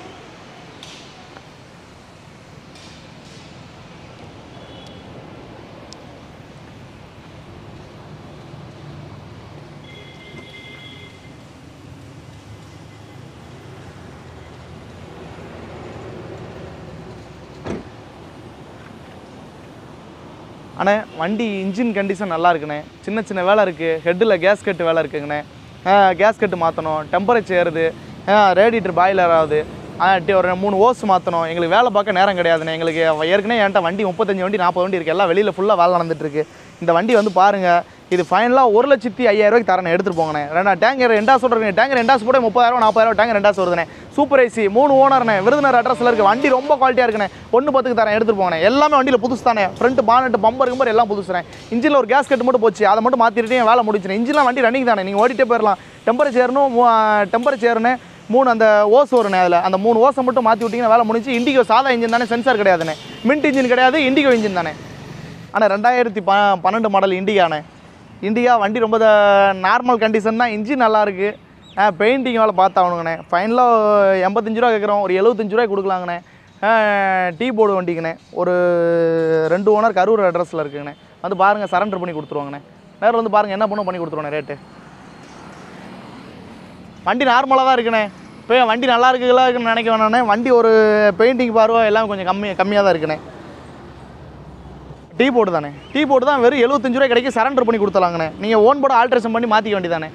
அண்ணே வண்டி இன்ஜின் கண்டிஷன் நல்லா இருக்குண்ணே சின்ன சின்ன வேலை இருக்குது ஹெட்டில் கேஸ் கட்டு வேலை இருக்குங்கண்ணே கேஸ் கட்டு மாற்றணும் டெம்பரேச்சர் ஏறுது ரேடியேட்டர் பாய்லர் ஆகுது ஆ, டி- ஒரு மூணு ஓஸ் மாற்றணும் எங்களுக்கு வேலை பார்க்க நேரம் கிடையாதுண்ணே எங்களுக்கு ஏற்கனவே என்கிட்ட வண்டி முப்பத்தஞ்சு வண்டி நாற்பது வண்டி இருக்குது எல்லாம் வெளியில் ஃபுல்லாக வேலை நடந்துட்டு இருக்கு இந்த வண்டி வந்து பாருங்கள் இது ஃபைனலாக ஒரு லட்சத்தி ஐயாயிரம் ரூபாய்க்கு தரேன் எடுத்துகிட்டு போங்கண்ணே ரெண்டா டேங்கர் ரெண்டாஸ் சொல்கிறேன் டேங்கர் ரெண்டாஸ் கூட முப்பதாயிரம் நாற்பதாயிரம் டேங்கர் ரெண்டாஸ் வருதுண்ணே சூப்பர் ஏசி மூணு ஓனர்ண்ணே விருதுநர் அட்ரஸில் இருக்குது வண்டி ரொம்ப குவாலிட்டியாக இருக்குண்ணே ஒன்று பத்துக்கு தரேன் எடுத்துகிட்டு போங்கண்ணே எல்லாமே வண்டியில் புதுசு தானே ஃப்ரண்ட் பானட் பம்பர் கிம்பர் எல்லாம் புதுசுண்ணே இன்ஜினில் ஒரு கேஸ் கட்டு மட்டும் போச்சு அதை மட்டும் மாற்றிட்டு வேலை முடிச்சுனேன் இன்ஜின்லாம் வண்டி ரன்னிங் தானே நீங்கள் ஓடிட்டே போயிடலாம் டெம்பரேச்சர்னும் டெம்பரேச்சர்னு மூணு அந்த ஓஸ் வருண்ணே அதில் அந்த மூணு ஓஸை மட்டும் மாற்றி விட்டிங்கன்னா வேலை முடிஞ்சு இண்டிகோ சாதா இன்ஜின் தானே சென்சார் கிடையாதுண்ணே மின்ட் இன்ஜின் கிடையாது இண்டிகோ இன்ஜின் தானே ஆனால் ரெண்டாயிரத்தி ப பன்னெண்டு மாடல் இண்டிகாண்ணே இண்டிகா வண்டி ரொம்ப நார்மல் கண்டிஷன் தான் இன்ஜின் நல்லா இருக்கு பெயிண்டிங் வேலை பார்த்தாகணுங்கண்ணே ஃபைனலாக எண்பத்தஞ்சு ரூபா கேட்குறோம் ஒரு எழுபத்தஞ்சு ரூபாய் கொடுக்கலாங்கண்ணே டீ போர்டு வண்டிங்கண்ணே ஒரு ரெண்டு ஓனர் கரூர் அட்ரஸில் இருக்குங்கண்ணே வந்து பாருங்கள் சரண்டர் பண்ணி கொடுத்துருவாங்கண்ணே நேரில் வந்து பாருங்கள் என்ன பண்ணும் பண்ணி கொடுத்துருவாண்ணே ரேட்டு வண்டி நார்மலாக தான் இருக்குண்ணே இப்போ வண்டி நல்லா இருக்குங்களா இருக்குன்னு நினைக்க வேணாண்ணே வண்டி ஒரு பெயிண்டிங் பார்வை எல்லாம் கொஞ்சம் கம்மி கம்மியாக தான் இருக்குண்ணே டீ போர்டு தானே டீ போர்டு தான் வெறும் எழுபத்தஞ்சு ரூபாய் கிடைக்கும் சரண்டர் பண்ணி கொடுத்தலாங்கண்ணே நீங்கள் ஓன் போர்டு ஆல்ட்ரேஷன் பண்ணி மாற்றிக்க வேண்டியதானே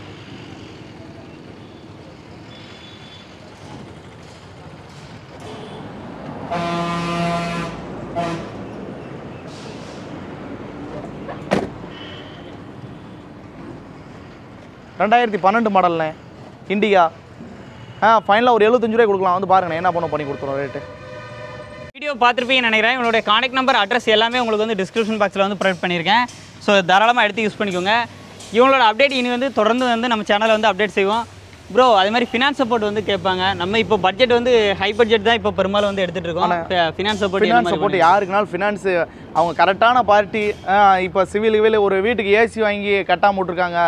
ரெண்டாயிரத்தி பன்னெண்டு மாடல்ண்ணே இண்டிகா ஆ ஃபைனலாக ஒரு எழுபத்தஞ்சு ரூபாய் கொடுக்கலாம் வந்து பாருங்கண்ணே என்ன பண்ண பண்ணி கொடுத்துருவோம் ரேட்டு வீடியோ பார்த்துருப்பீங்கன்னு நினைக்கிறேன் உங்களுடைய கான்டாக்ட் நம்பர் அட்ரஸ் எல்லாமே உங்களுக்கு வந்து டிஸ்கிரிப்ஷன் பாக்ஸில் வந்து ப்ரொவைட் பண்ணியிருக்கேன் ஸோ தாராளமாக எடுத்து யூஸ் பண்ணிக்கோங்க இவங்களோட அப்டேட் இனி வந்து தொடர்ந்து வந்து நம்ம சேனலில் வந்து அப்டேட் செய்வோம் ப்ரோ அதே மாதிரி ஃபினான்ஸ் சப்போர்ட் வந்து கேட்பாங்க நம்ம இப்போ பட்ஜெட் வந்து ஹை பட்ஜெட் தான் இப்போ பெரும்பாலும் வந்து எடுத்துகிட்டு இருக்கோம் ஃபினான்ஸ் சப்போர்ட் ஃபினான்ஸ் சப்போர்ட் யாருக்குனாலும் ஃபினான்ஸ் அவங்க கரெக்டான பார்ட்டி இப்போ சிவில் கிவில் ஒரு வீட்டுக்கு ஏசி வாங்கி கட்டாம விட்ருக்காங்க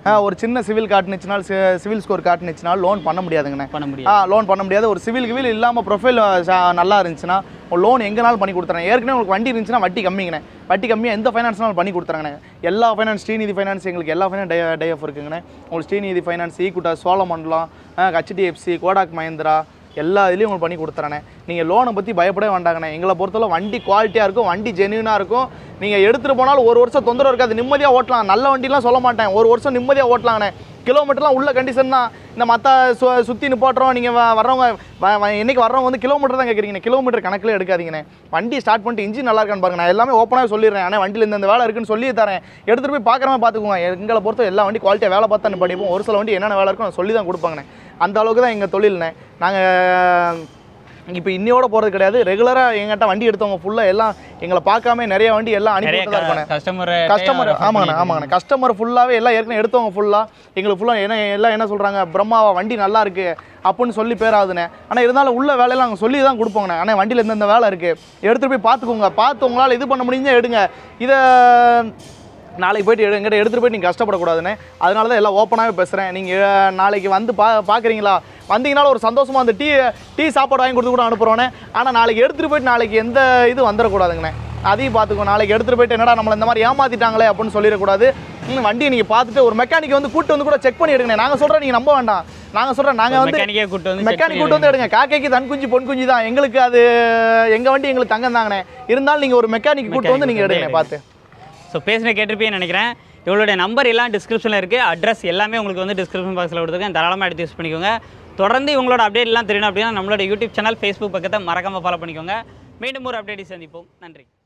ஒரு சின்ன சிவில் காட்டுனுச்சுனால் சிவில் ஸ்கோர் காட்டுனுச்சுனால் லோன் பண்ண முடியாதுங்கண்ணே பண்ண ஆ முடியாது லோன் பண்ண முடியாது ஒரு சிவில் கிவில் இல்லாமல் ப்ரொஃபைல் நல்லா இருந்துச்சுன்னா லோன் எங்கனாலும் பண்ணி கொடுத்துறேன் ஏற்கனவே உங்களுக்கு வண்டி இருந்துச்சுன்னா வட்டி கம்மிங்கண்ணே வட்டி கம்மியாக எந்த ஃபைனான்ஸ்னாலும் பண்ணி கொடுத்துறாங்கண்ணே எல்லா ஃபைனான்ஸ் ஸ்ரீநிதி ஃபைனான்ஸ் எங்களுக்கு எல்லா ஃபைனான்ஸ் டை டைஎஃப் இருக்குங்கண்ணே உங்களுக்கு ஸ்ரீநிதி ஃபைனான்ஸ் ஈக்குட்டா சோழமண்டலம் ஹெச்டிஎஃப்சி கோடாக் மஹேந்திரா எல்லா இதுலேயும் உங்களுக்கு பண்ணி கொடுத்துறேனே நீங்கள் லோனை பற்றி பயப்படவே வேண்டாங்கண்ணே எங்களை பொறுத்தவரை வண்டி குவாலிட்டியாக இருக்கும் வண்டி ஜென்யூனாக இருக்கும் நீங்கள் எடுத்துகிட்டு போனாலும் ஒரு வருஷம் தொந்தரவு இருக்காது நிம்மதியாக ஓட்டலாம் நல்ல வண்டிலாம் சொல்ல மாட்டேன் ஒரு வருஷம் நிம்மதியாக ஓட்டலாங்கண்ணே கிலோமீட்டர்லாம் உள்ள கண்டிஷன் தான் இந்த மற்ற சு சுற்றி நிப்பாட்டுறோம் நீங்கள் வர்றவங்க வ- வ- இன்னைக்கு வர்றவங்க வந்து கிலோமீட்டர் தான் கேட்குறீங்க கிலோமீட்டர் கணக்கில் எடுக்காதீங்கண்ணே வண்டி ஸ்டார்ட் பண்ணிட்டு இன்ஜின் நல்லா இருக்கான்னு பாருங்க நான் எல்லாமே ஓப்பனாக சொல்லிடுறேன் ஆனால் வண்டியில் இந்த இந்த வேலை இருக்குன்னு சொல்லி தரேன் எடுத்துகிட்டு போய் பார்க்குறவங்க பார்த்துக்குவோங்க எங்களை பொறுத்த எல்லா வண்டி குவாலிட்டியாக வேலை பார்த்து தான் படிப்போம் ஒரு சில வண்டி என்னென்ன வேலை இருக்கும் சொல்லி தான் கொடுப்பாங்கண்ணே அந்த அளவுக்கு தான் எங்கள் தொழில்ண்ணே நாங்கள் இப்போ இன்னையோட போகிறது கிடையாது ரெகுலராக எங்கிட்ட வண்டி எடுத்தவங்க ஃபுல்லாக எல்லாம் எங்களை பார்க்காம நிறைய வண்டி எல்லாம் அனுப்பி நிறைய விட்டு தான் இருக்கோண்ணே கஸ்டமர் கஸ்டமர் ஆமாங்கண்ணா ஆமாங்கண்ணா கஸ்டமர் ஃபுல்லாகவே எல்லாம் ஏற்கனவே எடுத்தவங்க ஃபுல்லாக எங்களுக்கு ஃபுல்லாக என்ன எல்லாம் என்ன சொல்கிறாங்க பிரம்மாவா வண்டி நல்லா இருக்கு அப்படின்னு சொல்லி பேர் ஆகுதுண்ணே ஆனால் இருந்தாலும் உள்ள வேலையெல்லாம் நாங்கள் சொல்லி தான் கொடுப்போங்கண்ணே ஆனால் வண்டியில் இந்த வேலை இருக்குது எடுத்துகிட்டு போய் பார்த்துக்கோங்க பார்த்து உங்களால் இது பண்ண முடிஞ்சா எடுங்க இதை நாளைக்கு போயிட்டு எடு எங்கிட்ட எடுத்துகிட்டு போய் நீங்கள் கஷ்டப்படக்கூடாதுண்ணே அதனால தான் எல்லாம் ஓப்பனாகவே பேசுகிறேன் நீங்கள் நாளைக்கு வந்து பா பார்க்குறீங்களா வந்தீங்கனாலும் ஒரு சந்தோஷமாக அந்த டீ டீ சாப்பாடு வாங்கி கொடுத்து கூட அனுப்புகிறோன்னே ஆனால் நாளைக்கு எடுத்துகிட்டு போயிட்டு நாளைக்கு எந்த இது வந்துடக்கூடாதுங்கண்ணே அதையும் பார்த்துக்கோ நாளைக்கு எடுத்துகிட்டு போயிட்டு என்னடா நம்மளை இந்த மாதிரி ஏமாத்திட்டாங்களே அப்படின்னு சொல்லிடக்கூடாது ம், வண்டியை நீங்கள் பார்த்துட்டு ஒரு மெக்கானிக் வந்து கூட்டு வந்து கூட செக் பண்ணி எடுங்கண்ணே நாங்கள் சொல்கிறோம் நீங்கள் நம்ப வேண்டாம் நாங்கள் சொல்கிறோம் நாங்கள் வந்து மெக்கானிக்கே கூட்டு வந்து check மெக்கானிக் பண்ணி கூட்டு வந்து எடுங்க காக்கைக்கு தன் குஞ்சு பொன் குஞ்சு தான் எங்களுக்கு அது எங்கள் வண்டி எங்களுக்கு தங்கம் தாங்கண்ணே இருந்தாலும் நீங்கள் ஒரு மெக்கானிக் கூட்டு வந்து நீங்கள் எடுங்க பார்த்து ஸோ பேசின கேட்டிருப்பேன்னு நினைக்கிறேன் இவளுடைய நம்பர் எல்லாம் டிஸ்கிரிப்ஷனில் இருக்குது அட்ரஸ் எல்லாமே உங்களுக்கு வந்து டிஸ்கிரிப்ஷன் பாக்ஸில் கொடுத்துருக்கேன் தாராளமாக எடுத்து யூஸ் பண்ணிக்கோங்க தொடர்ந்து இவங்களோட அப்டேட் எல்லாம் தெரியணும் அப்படின்னா நம்மளோட யூடியூப் சேனல் ஃபேஸ்புக் பக்கத்தை மறக்காமல் ஃபாலோ பண்ணிக்கோங்க மீண்டும் ஒரு அப்டேட் சந்திப்போம் நன்றி